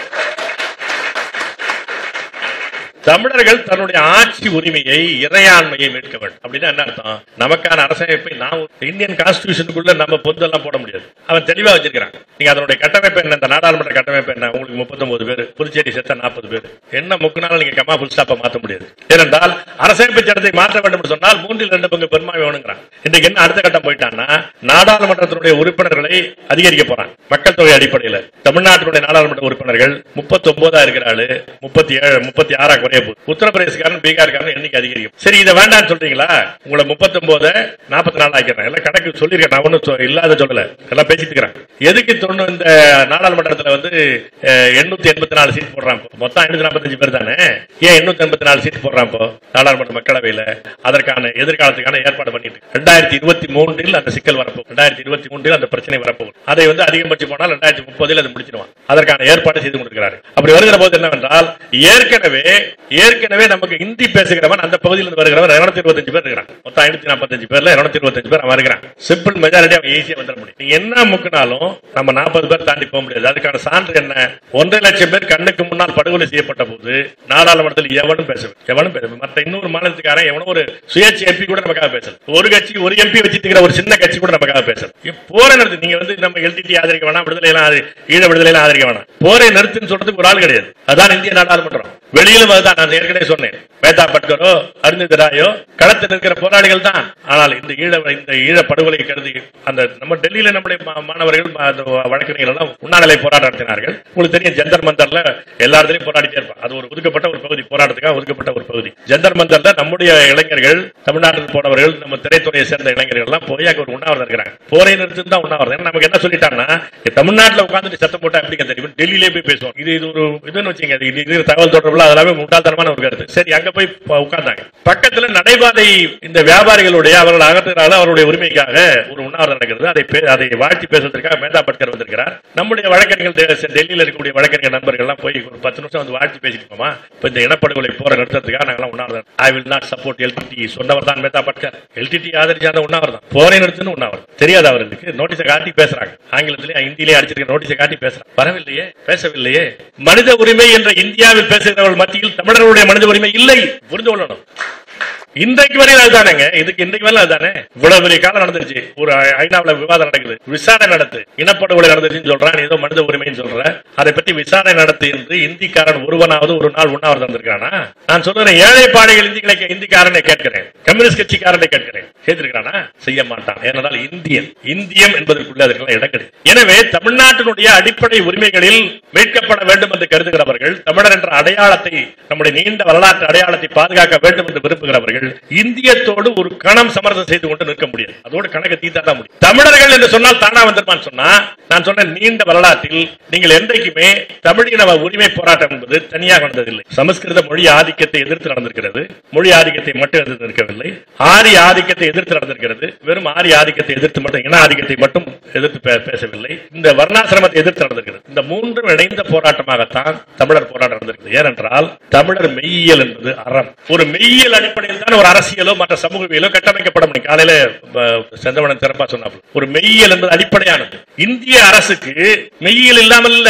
தமிழர்கள் தன்னுடைய ஆட்சி உரிமையை இறையாண்மையை மீட்க வேண்டும் அப்படின்னா என்ன அர்த்தம் நமக்கான அரசமைப்பை நாம் இந்தியன் கான்ஸ்டிடியூஷனுக்குள்ள நம்ம பொந்தெல்லாம் போட முடியாது அவன் தெளிவா வச்சிருக்கிறான் நீங்க அதனுடைய கட்டமைப்பு என்ன இந்த நாடாளுமன்ற கட்டமைப்பு என்ன உங்களுக்கு முப்பத்தொன்பது பேர் புதுச்சேரி செத்த நாற்பது பேர் என்ன முக்குனாலும் நீங்க கமா புல் ஸ்டாப்பை மாற்ற முடியாது ஏனென்றால் அரசமைப்பு சட்டத்தை மாற்ற வேண்டும் என்று சொன்னால் மூன்றில் ரெண்டு பங்கு பெரும்பான்மை வேணுங்கிறான் இன்றைக்கு என்ன அடுத்த கட்டம் போயிட்டான்னா நாடாளுமன்றத்தினுடைய உறுப்பினர்களை அதிகரிக்க போறான் மக்கள் தொகை அடிப்படையில் தமிழ்நாட்டினுடைய நாடாளுமன்ற உறுப்பினர்கள் முப்பத்தி ஒன்பதா இருக்கிறாள் முப்பத்தி ஏழு முப்பத்தி ஆறா குறைய போகுது உத்தரப்பிரதேசக்காரன் பீகார்காரன் எண்ணிக்கை அதிகரிக்கும் சரி இதை வேண்டாம்னு சொல்றீங்களா உங்களை முப்பத்தி ஒன்பது நாற்பத்தி நாலு ஆக்கிறேன் எல்லாம் கணக்கு சொல்லியிருக்கேன் நான் ஒன்றும் இல்லாத சொல்லல எல்லாம் பேசிட்டு இருக்கிறேன் எதுக்கு தொண்ணூ இந்த நாடாளுமன்றத்தில் வந்து எண்ணூத்தி எண்பத்தி நாலு சீட் போடுறான் இப்போ? மொத்தம் ஐநூத்தி நாற்பத்தஞ்சு பேர் தானே ஏன் எண்ணூத்தி எண்பத்தி நாலு சீட் போடுறான் இப்போ நாடாளுமன்ற மக்களவையில அதற்கான எதிர்காலத்துக்கான ஏற்பாடு பண்ணிட்டு ரெண்டாயிரத்தி இருபத்தி மூன்றில் அந்த சிக்கல் வரப்போகுது ரெண்டாயிரத்தி இருபத்தி மூன்றில் அந்த பிரச்சனை வரப்போகுது அதை வந்து அதிகபட்சம் போனால் ரெண்டாயிரத்தி முப்பதில் அது முடிச்சிடுவான் அதற்கான ஏற்பாடு செய்து கொண்டிருக்கிறார் அப்படி வருகிற போது என்னவென்றால் ஏற்கனவே ஏற்கனவே நமக்கு இந்தி பேசுகிறவன் அந்த பகுதியில் இருந்து வருகிறவன் இருநூத்தி இருபத்தஞ்சு பேர் இருக்கிறான் மொத்தம் ஐநூத்தி நாற்பத்தஞ்சு பேர்ல இருநூத்தி இருபத்தஞ்சு பேர் அவன் இருக்கிறான் சிம்பிள் மெஜாரிட்டி அவன் ஈஸியா வந்துட முடியும் நீங்க என்ன முக்கினாலும் நம்ம நாற்பது பேர் தாண்டி போக முடியாது அதுக்கான சான்று என்ன ஒன்றரை லட்சம் பேர் கண்ணுக்கு முன்னால் படுகொலை செய்யப்பட்ட போது நாடாளுமன்றத்தில் எவனும் பேசவில்லை எவனும் பேச மற்ற இன்னொரு மாநிலத்துக்காரன் எவனும் ஒரு சுயேட்சை எம்பி கூட நமக்காக பேசல ஒரு கட்சி ஒரு எம்பி வச்சிருக்கிற ஒரு சின்ன கட்சி கூட நமக்காக பேசல இங்க போரை நிறுத்து நீங்க வந்து நம்ம எல்டிடி ஆதரிக்க வேணாம் விடுதலை எல்லாம் ஆதரி- ஈழ விடுதலை எல்லாம் ஆதரிக்க வேணாம் போரை நிறுத்துன்னு சொல்றதுக்கு ஒரு ஆள் கிடையாது அதான் இந்திய நாடாளுமன்றம் வெளியிலும் அதுதான் நான் ஏற்கனவே சொன்னேன் மேதா பட்கரோ அருந்ததி ராயோ களத்தில் இருக்கிற போராளிகள் தான் ஆனால் இந்த ஈழ இந்த ஈழ படுகொலை கருதி அந்த நம்ம டெல்லியில நம்முடைய மா- மாணவர்கள் மா- அந்த வழக்கறிஞர்கள் எல்லாம் உண்ணாநிலை போராட்டம் நடத்தினார்கள் உங்களுக்கு தெரியும் ஜந்தர் மந்தர்ல எல்லா இடத்துலயும் போராடிட்டே இருப்பாங்க அது ஒரு ஒதுக்கப்பட்ட ஒரு பகுதி போராட்டத்துக்காக ஒதுக்கப்பட்ட ஒரு பகுதி ஜந்தர் மந்தர்ல நம்முடைய இளைஞர்கள் தமிழ்நாட்டில் போனவர்கள் நம்ம திரைத்துறையை சேர்ந்த இளைஞர்கள் எல்லாம் போய் அங்க ஒரு உண்ணாவிரதம் இருக்கிறாங்க போரை நிறுத்தி தான் உண்ணாவிரதம் ஏன்னா நமக்கு என்ன சொல்லிட்டாங்கன்னா தமிழ்நாட்டில் உட்கார்ந்துட்டு சத்தம் போட்டா எப்படிங்க தெரியும் டெல்லியிலே போய் பேசுவோம் இது இது ஒரு இதுன்னு வச்சுங்க இது இது தகவல் தொடர்புல அதெல்லாமே முட்டாள்தனமான ஒரு கருத்து சரி அங்க போய் ப- உட்கார்ந்தாங்க பக்கத்துல நடைபாதை இந்த வியாபாரிகளுடைய அவர்கள் அகற்றுகிறார்கள் அவருடைய உரிமைக்காக ஒரு உண்ணாவிரதம் நடக்கிறது அதை பே- அதை வாழ்த்தி பேசுவதற்காக மேதா பட்கர் வந்திருக்கிறார் நம்முடைய வழக்கறிஞர்கள் டெ- டெல்லியில் இருக்கக்கூடிய வழக்கறிஞர் நண்பர்கள் எல்லாம் போய் ஒரு பத்து நிமிஷம் வந்து வாழ்த்தி பேசிட்டு போமா இப்ப இந்த இனப்படுகொலை போற நிறுத்தத்துக்காக நாங்களாம் உண்ணாவிரதம் I will not support LTTE சொன்னவர் தான் மேதா பட்கர் எல்டிடி ஆதரிச்சாத உண்ணாவிரதம் போரை நிறுத்துன்னு உண்ணாவிரதம் தெரியாது அவர்களுக்கு நோட்டீஸை காட்டி பேசுறாங்க ஆங்கிலத்திலே ஹிந்தியிலே அடிச்சிருக்க நோட்டீஸை காட்டி பேசுறாங்க வரவில்லையே பேசவில்லையே மனித உரிமை என்ற இந்தியாவில் பேசுகிறவர்கள் மத்தியில் தமிழர்களுடைய மனித உரிமை இல்லை புரிந்து கொள்ளணும் இன்றைக்கு வரையும் அதுதானேங்க இதுக்கு இன்றைக்கு வரையும் அதுதானே இவ்வளவு பெரிய காலம் நடந்துருச்சு ஒரு ஐநாவுல விவாதம் நடக்குது விசாரணை நடத்து இனப்படுகொலை நடந்துருச்சுன்னு சொல்றான் நீ ஏதோ மனித உரிமைன்னு சொல்ற அதை பத்தி விசாரணை நடத்து என்று இந்திக்காரன் ஒருவனாவது ஒரு நாள் உண்ணாவிரதம் வந்திருக்கானா நான் சொல்றேன் ஏழை பாடைகள் இந்திகளை இந்திக்காரனை கேட்கிறேன் கம்யூனிஸ்ட் கட்சிக்காரனை கேட்கிறேன் கேட்டிருக்கானா செய்ய மாட்டான் ஏனென்றால் இந்தியன் இந்தியம் என்பதற்குள்ள அதற்கெல்லாம் இடம் கிடையாது எனவே தமிழ்நாட்டினுடைய அடிப்படை உரிமைகளில் மீட்கப்பட வேண்டும் என்று கருதுகிறவர்கள் தமிழர் என்ற அடையாளத்தை நம்முடைய நீண்ட வரலாற்று அடையாளத்தை பாதுகாக்க வேண்டும் என்று விரும்புகிறவர்கள் இந்தியத்தோடு ஒரு கணம் சமரசம் செய்து கொண்டு நிற்க முடியாது அதோடு கணக்கு தீத்தா தான் முடியும் தமிழர்கள் என்று சொன்னால் தானா வந்திருப்பான்னு சொன்னா நான் சொன்ன நீண்ட வரலாற்றில் நீங்கள் என்றைக்குமே தமிழின உரிமை போராட்டம் என்பது தனியாக நடந்ததில்லை சமஸ்கிருத மொழி ஆதிக்கத்தை எதிர்த்து நடந்திருக்கிறது மொழி ஆதிக்கத்தை மட்டும் எதிர்த்து நிற்கவில்லை ஆரிய ஆதிக்கத்தை எதிர்த்து நடந்திருக்கிறது வெறும் ஆரிய ஆதிக்கத்தை எதிர்த்து மட்டும் இன ஆதிக்கத்தை மட்டும் எதிர்த்து பே- பேசவில்லை இந்த வர்ணாசிரமத்தை எதிர்த்து நடந்திருக்கிறது இந்த மூன்றும் இணைந்த போராட்டமாகத்தான் தமிழர் போராட்டம் நடந்திருக்கிறது ஏனென்றால் தமிழர் மெய்யியல் என்பது அறம் ஒரு மெய்யியல் அடிப்படையில் தான் ஒரு அரசியலோ மற்ற சமூகவியலோ கட்டமைக்கப்பட முடியும் காலையில அஹ், செந்தமணன் சிறப்பா சொன்னாப்புல ஒரு மெய்யியல் என்பது அடிப்படையானது இந்திய அரசுக்கு மெய்யியல் இல்லாமல் இல்ல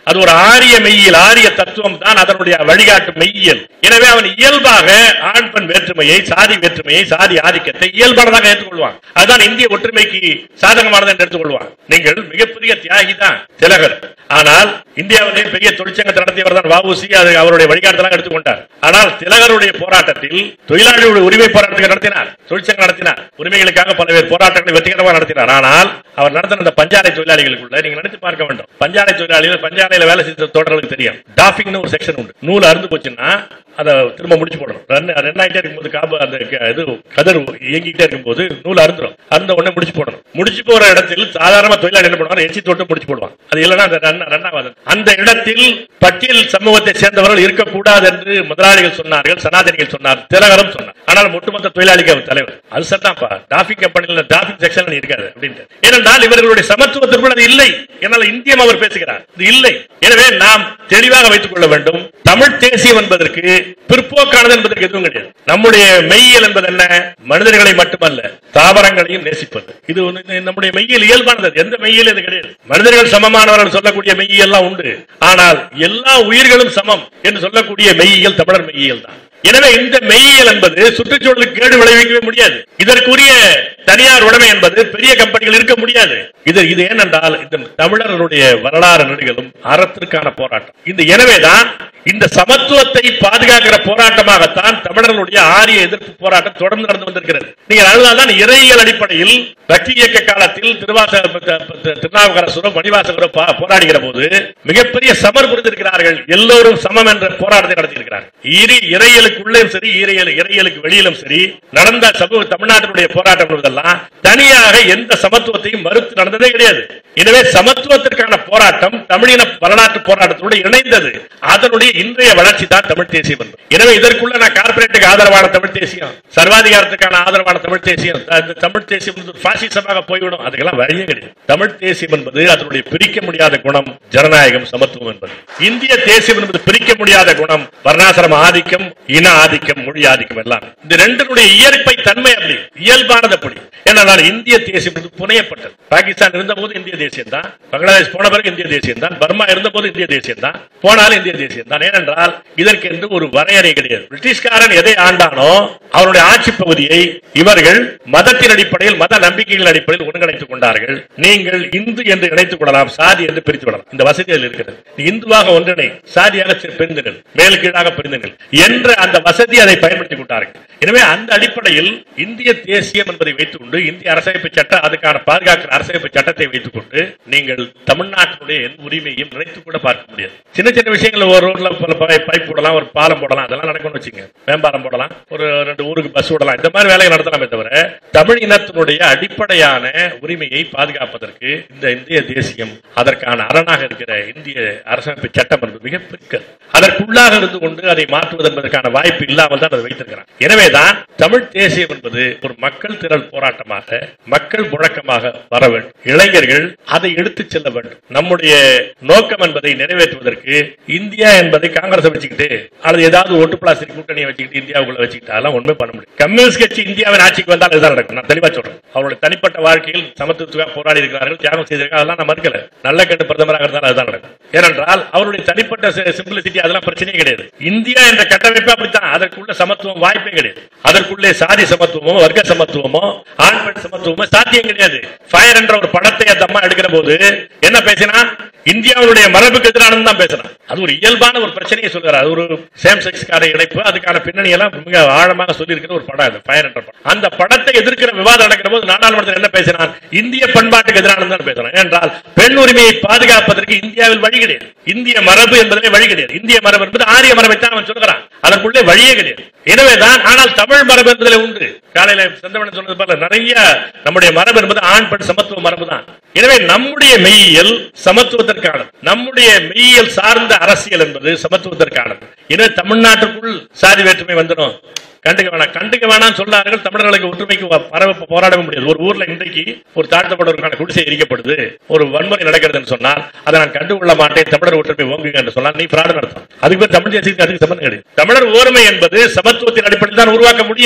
அது ஒரு ஆரிய மெய்யியல் ஆரிய தத்துவம் தான் அதனுடைய வழிகாட்டு மெய்யியல் எனவே அவன் இயல்பாக ஆண் பெண் வேற்றுமையை சாதி வேற்றுமையை சாதி ஆதிக்கத்தை இயல்பானதாக ஏற்றுக்கொள்வான் அதுதான் இந்திய ஒற்றுமைக்கு சாதகமானது என்று எடுத்துக்கொள்வான் நீங்கள் மிகப்பெரிய தியாகி தான் திலகர் ஆனால் இந்தியாவிலே பெரிய தொழிற்சங்கத்தை நடத்தியவர் தான் வஉசி அது அவருடைய வழிகாட்டுதலாக எடுத்துக்கொண்டார் ஆனால் திலகருடைய போராட்டத்தில் தொழிலாளிகளுடைய உரிமை போராட்டத்தை நடத்தினார் தொழிற்சங்கம் நடத்தினார் உரிமைகளுக்காக பல்வேறு போராட்டங்களை வெற்றிகரமாக நடத்தினார் ஆனால் அவர் நடத்தின அந்த பஞ்சாலை தொழிலாளிகளுக்குள்ள நீங்க நினைத்து பார்க்க வேண்டும் பஞ்சாலை தொழிலாளிகள் பஞ்சாலையில வேலை செய்த தோழர்களுக்கு தெரியும் டாஃபிங்னு ஒரு செக்ஷன் உண்டு நூல் அறுந்து போச்சுன்னா அதை திரும்ப முடிச்சு போடணும் ரன் ரன் ஆகிட்டே இருக்கும்போது காபு அந்த க- இது கதர் இயங்கிட்டே இருக்கும்போது நூல் அறுந்துரும் அறுந்த உடனே முடிச்சு போடணும் முடிச்சு போற இடத்தில் சாதாரண தொழிலாளி என்ன பண்ணுவாங்க எச்சி தொட்டு முடிச்சு போடுவான் அது இல்லைன்னா அந்த ரன் ரன் ஆகாது அந்த இடத்தில் பட்டியல் சமூகத்தை சேர்ந்தவர்கள் இருக்கக்கூடாது என்று முதலாளிகள் சொன்னார்கள் சனாதனிகள் சொன்னார் திலகரம் சொன்னார் ஆனால் ஒட்டுமொத்த தொழிலாளிக்கு அவர் தலைவர் அது சரிதான்ப்பா டாஃபிங் கம்பெனியில் டாஃபிங் செக்ஷன் இருக்காது அப்படின்ட்டு ஏனென்றால் இவர்களுடைய சமத்துவத்திற்குள் அது இல்லை என்னால் இந்தியம் அவர் பேசுகிறார் இது இல்லை எனவே நாம் தெளிவாக வைத்துக் கொள்ள வேண்டும் தமிழ் தேசியம் என்பதற்கு பிற்போக்கானது என்பதற்கு எதுவும் கிடையாது நம்முடைய மெய்யியல் என்பது என்ன மனிதர்களை மட்டுமல்ல தாவரங்களையும் நேசிப்பது இது ஒண்ணு நம்முடைய மெய்யியல் இயல்பானது எந்த மெய்யியல் இது கிடையாது மனிதர்கள் சமமானவர்கள் சொல்லக்கூடிய மெய்யியல் எல்லாம் உண்டு ஆனால் எல்லா உயிர்களும் சமம் என்று சொல்லக்கூடிய மெய்யியல் தமிழர் மெய்யியல் தான் எனவே இந்த மெய்யியல் என்பது சுற்றுச்சூழலுக்கு கேடு விளைவிக்கவே முடியாது இதற்குரிய தனியார் உடைமை என்பது பெரிய கம்பெனிகள் இருக்க முடியாது இது இது ஏனென்றால் இந்த தமிழர்களுடைய வரலாறு நெடுகளும் அறத்திற்கான போராட்டம் இந்த எனவேதான் இந்த சமத்துவத்தை பாதுகாக்கிற போராட்டமாகத்தான் தமிழர்களுடைய ஆரிய எதிர்ப்பு போராட்டம் தொடர்ந்து நடந்து வந்திருக்கிறது நீங்கள் அதனால்தான் இறையியல் அடிப்படையில் பக்தி இயக்க காலத்தில் திருவாச திருநாவுக்கரசரும் மணிவாசகரும் பா- போராடுகிற போது மிகப்பெரிய சமர் புரிந்திருக்கிறார்கள் எல்லோரும் சமம் என்ற போராட்டத்தை நடத்தியிருக்கிறார்கள் இரு இறையலுக்குள்ளேயும் சரி இறையல் இறையலுக்கு வெளியிலும் சரி நடந்த சமூக தமிழ்நாட்டினுடைய போராட்டம் என்பதெல்லாம் தனியாக எந்த சமத்துவத்தையும் மறுத்து நடந்ததே கிடையாது எனவே சமத்துவத்திற்கான போராட்டம் தமிழின வரலாற்று போராட்டத்தோடு இணைந்தது அதனுடைய இன்றைய வளர்ச்சி தான் தமிழ் தேசியம் என்பது எனவே இதற்குள்ள நான் கார்பரேட்டுக்கு ஆதரவான தமிழ் தேசியம் சர்வாதிகாரத்துக்கான ஆதரவான தமிழ் தேசியம் அந்த தமிழ் தேசியம் என்பது பாசிசமாக போய்விடும் அதுக்கெல்லாம் வழியே கிடையாது தமிழ் தேசியம் என்பது அதனுடைய பிரிக்க முடியாத குணம் ஜனநாயகம் சமத்துவம் என்பது இந்திய தேசியம் என்பது பிரிக்க முடியாத குணம் வர்ணாசிரம ஆதிக்கம் இன ஆதிக்கம் மொழி ஆதிக்கம் எல்லாம் இந்த ரெண்டினுடைய இயற்கை தன்மை அப்படி இயல்பானது அப்படி ஏனென்றால் இந்திய தேசியம் என்பது புனையப்பட்டது பாகிஸ்தான் இருந்தபோது இந்திய தேசியம் தான் பங்களாதேஷ் போன பிறகு இந்திய தேசியம் தான் பர்மா இருந்தபோது இந்திய தேசியம் தான் போனாலும் இந்திய தேசியம் தான் ஏனென்றால் இதற்கென்று ஒரு வரையறை கிடையாது பிரிட்டிஷ்காரன் எதை ஆண்டானோ அவருடைய ஆட்சி பகுதியை இவர்கள் மதத்தின் அடிப்படையில் மத நம்பிக்கைகள் அடிப்படையில் ஒருங்கிணைத்துக் கொண்டார்கள் நீங்கள் இந்து என்று இணைத்துக் கொள்ளலாம் சாதி என்று பிரித்துக் கொள்ளலாம் இந்த வசதி அதில் இருக்கிறது நீ இந்துவாக ஒன்றிணை சாதியாக சி- பிரிந்துங்கள் மேல் கீழாக பிரிந்துங்கள் என்ற அந்த வசதி அதை பயன்படுத்திக் கொண்டார்கள் எனவே அந்த அடிப்படையில் இந்திய தேசியம் என்பதை வைத்துக் கொண்டு இந்திய அரசமைப்பு சட்டம் அதுக்கான பாதுகாக்கிற அரசமைப்பு சட்டத்தை வைத்துக் கொண்டு நீங்கள் தமிழ்நாட்டினுடைய எந்த உரிமையும் நினைத்து கூட பார்க்க முடியாது சின்ன சின்ன விஷயங்கள் ஒரு ரோட்ல பல பை- பைப் போடலாம் ஒரு பாலம் போடலாம் அதெல்லாம் நடக்கும்னு வச்சுங்க மேம்பாலம் போடலாம் ஒரு ரெண்டு ஊருக்கு பஸ் விடலாம் இந்த மாதிரி வேலையை நடத்தலாமே தவிர தமிழ் இனத்தினுடைய அடிப்படையான உரிமையை பாதுகாப்பதற்கு இந்த இந்திய தேசியம் அதற்கான அரணாக இருக்கிற இந்திய அரசமைப்பு சட்டம் என்பது மிகப்பெரிய அதற்குள்ளாக இருந்து கொண்டு அதை மாற்றுவது என்பதற்கான வாய்ப்பு இல்லாமல் தான் அதை வைத்திருக்கிறார் எனவேதான் தமிழ் தேசியம் என்பது ஒரு மக்கள் திரள் போராட்டமாக மக்கள் முழக்கமாக வர வேண்டும் இளைஞர்கள் அதை எடுத்துச் செல்ல வேண்டும் நம்முடைய நோக்கம் என்பதை நிறைவேற்றுவதற்கு இந்தியா என்பதை காங்கிரஸ் வச்சுக்கிட்டு அல்லது ஏதாவது ஓட்டு பிளாஸ்டிக் கூட்டணியை வச்சுக்கிட்டு இந்தியாவுக்குள்ள வச்சுக்கிட்டாலாம் ஒண்ணுமே பண்ண முடியும் கம்யூனிஸ்ட் கட்சி இந்தியாவின் ஆட்சிக்கு வந்தால் இதுதான் நடக்கும் நான் தெளிவா சொல்றேன் அவருடைய தனிப்பட்ட வாழ்க்கையில் சமத்துவத்துக்காக போராடி இருக்கிறார்கள் தியாகம் செய்திருக்காங்க அதெல்லாம் நான் மறுக்கல நல்ல கெட்டு பிரதமராக இருந்தாலும் அதுதான் நடக்கும் ஏனென்றால் அவருடைய தனிப்பட்ட சிம்பிளிசிட்டி அதெல்லாம் பிரச்சனையே கிடையாது இந்தியா என்ற கட்டமைப்பு அப்படித்தான் அதற்குள்ள சமத்துவம் வாய்ப்பே கிடையாது அதற்குள்ளே சாதி சமத்துவமோ வர்க்க சமத்துவமோ ஆண் பெண் சமத்துவமோ சாத்தியம் கிடையாது ஃபயர் என்ற ஒரு படத்தை அந்த அம்மா எடுக்கிற போது என்ன பேசினா இந்தியாவுடைய மரபுக்கு எதிரானது தான் பேசுறான் அது ஒரு இயல்பான ஒரு பிரச்சனையை சொல்கிறார் அது ஒரு சேம் செக்ஸ் கார இணைப்பு அதுக்கான பின்னணி எல்லாம் மிக ஆழமாக சொல்லியிருக்கிற ஒரு படம் அது ஃபயர் என்ற படம் அந்த படத்தை எதிர்க்கிற விவாதம் நடக்கிற போது நாடாளுமன்றத்தில் என்ன பேசினான் இந்திய பண்பாட்டுக்கு எதிரானது தான் பேசுறான் என்றால் பெண் உரிமையை பாதுகாப்பதற்கு இந்தியாவில் வழி கிடையாது இந்திய மரபு என்பதிலே வழி கிடையாது இந்திய மரபு என்பது ஆரிய மரபை தான் அவன் சொல்கிறான் அதற்குள்ளே வழியே கிடையாது எனவேதான் ஆனால் தமிழ் மரபு என்பதில் உண்டு காலையில செந்தமன் சொன்னது போல நிறைய நம்முடைய மரபு என்பது ஆண் பெண் சமத்துவ மரபு தான் எனவே நம்முடைய மெய்யியல் சமத்துவத்திற்கானது நம்முடைய மெய்யியல் சார்ந்த அரசியல் என்பது சமத்துவத்திற்கானது எனவே தமிழ்நாட்டுக்குள் சாதி வேற்றுமை வந்துடும் கண்டுக்க வேணாம் கண்டுக்க வேணாம் சொன்னார்கள் தமிழர்களுக்கு ஒற்றுமைக்கு வ- பரவ போராடவே முடியாது ஒரு ஊர்ல இன்றைக்கு ஒரு தாழ்த்தப்பட்டவருக்கான குடிசை எரிக்கப்படுது ஒரு வன்முறை நடக்கிறதுன்னு சொன்னால் அதை நான் கண்டுகொள்ள மாட்டேன் தமிழர் ஒற்றுமை ஓங்குங்க என்று சொன்னால் நீ பிராடு நடத்தும் அதுக்கு பேர் தமிழ் தேசியத்துக்கு அதுக்கு சம்பந்தம் கிடையாது தமிழர் ஓர்மை என்பது சமத்துவத்தின் அடிப்படையில் தான் உருவாக்க முடியும்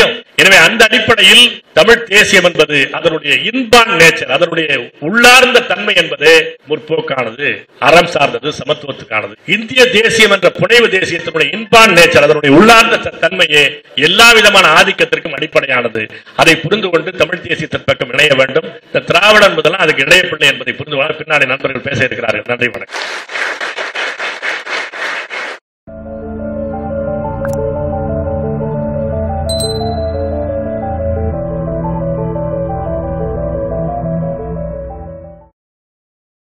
தெரியும் எனவே அந்த அடிப்படையில் தமிழ் தேசியம் என்பது அதனுடைய இன்பான் நேச்சர் அதனுடைய உள்ளார்ந்த தன்மை என்பது முற்போக்கானது அறம் சார்ந்தது சமத்துவத்துக்கானது இந்திய தேசியம் என்ற புனைவு தேசியத்தினுடைய இன்பான் நேச்சர் அதனுடைய உள்ளார்ந்த த- தன்மையே எல்லா விதமான ஆதிக்கத்திற்கும் அடிப்படையானது அதை புரிந்து கொண்டு தமிழ் தேசியத்தின் பக்கம் இணைய வேண்டும் இந்த திராவிடன் முதலாம் அதுக்கு இணையப்பிள்ளை என்பதை புரிந்து கொள்ள பின்னாடி நண்பர்கள் பேச இருக்கிறார்கள் நன்றி வணக்கம்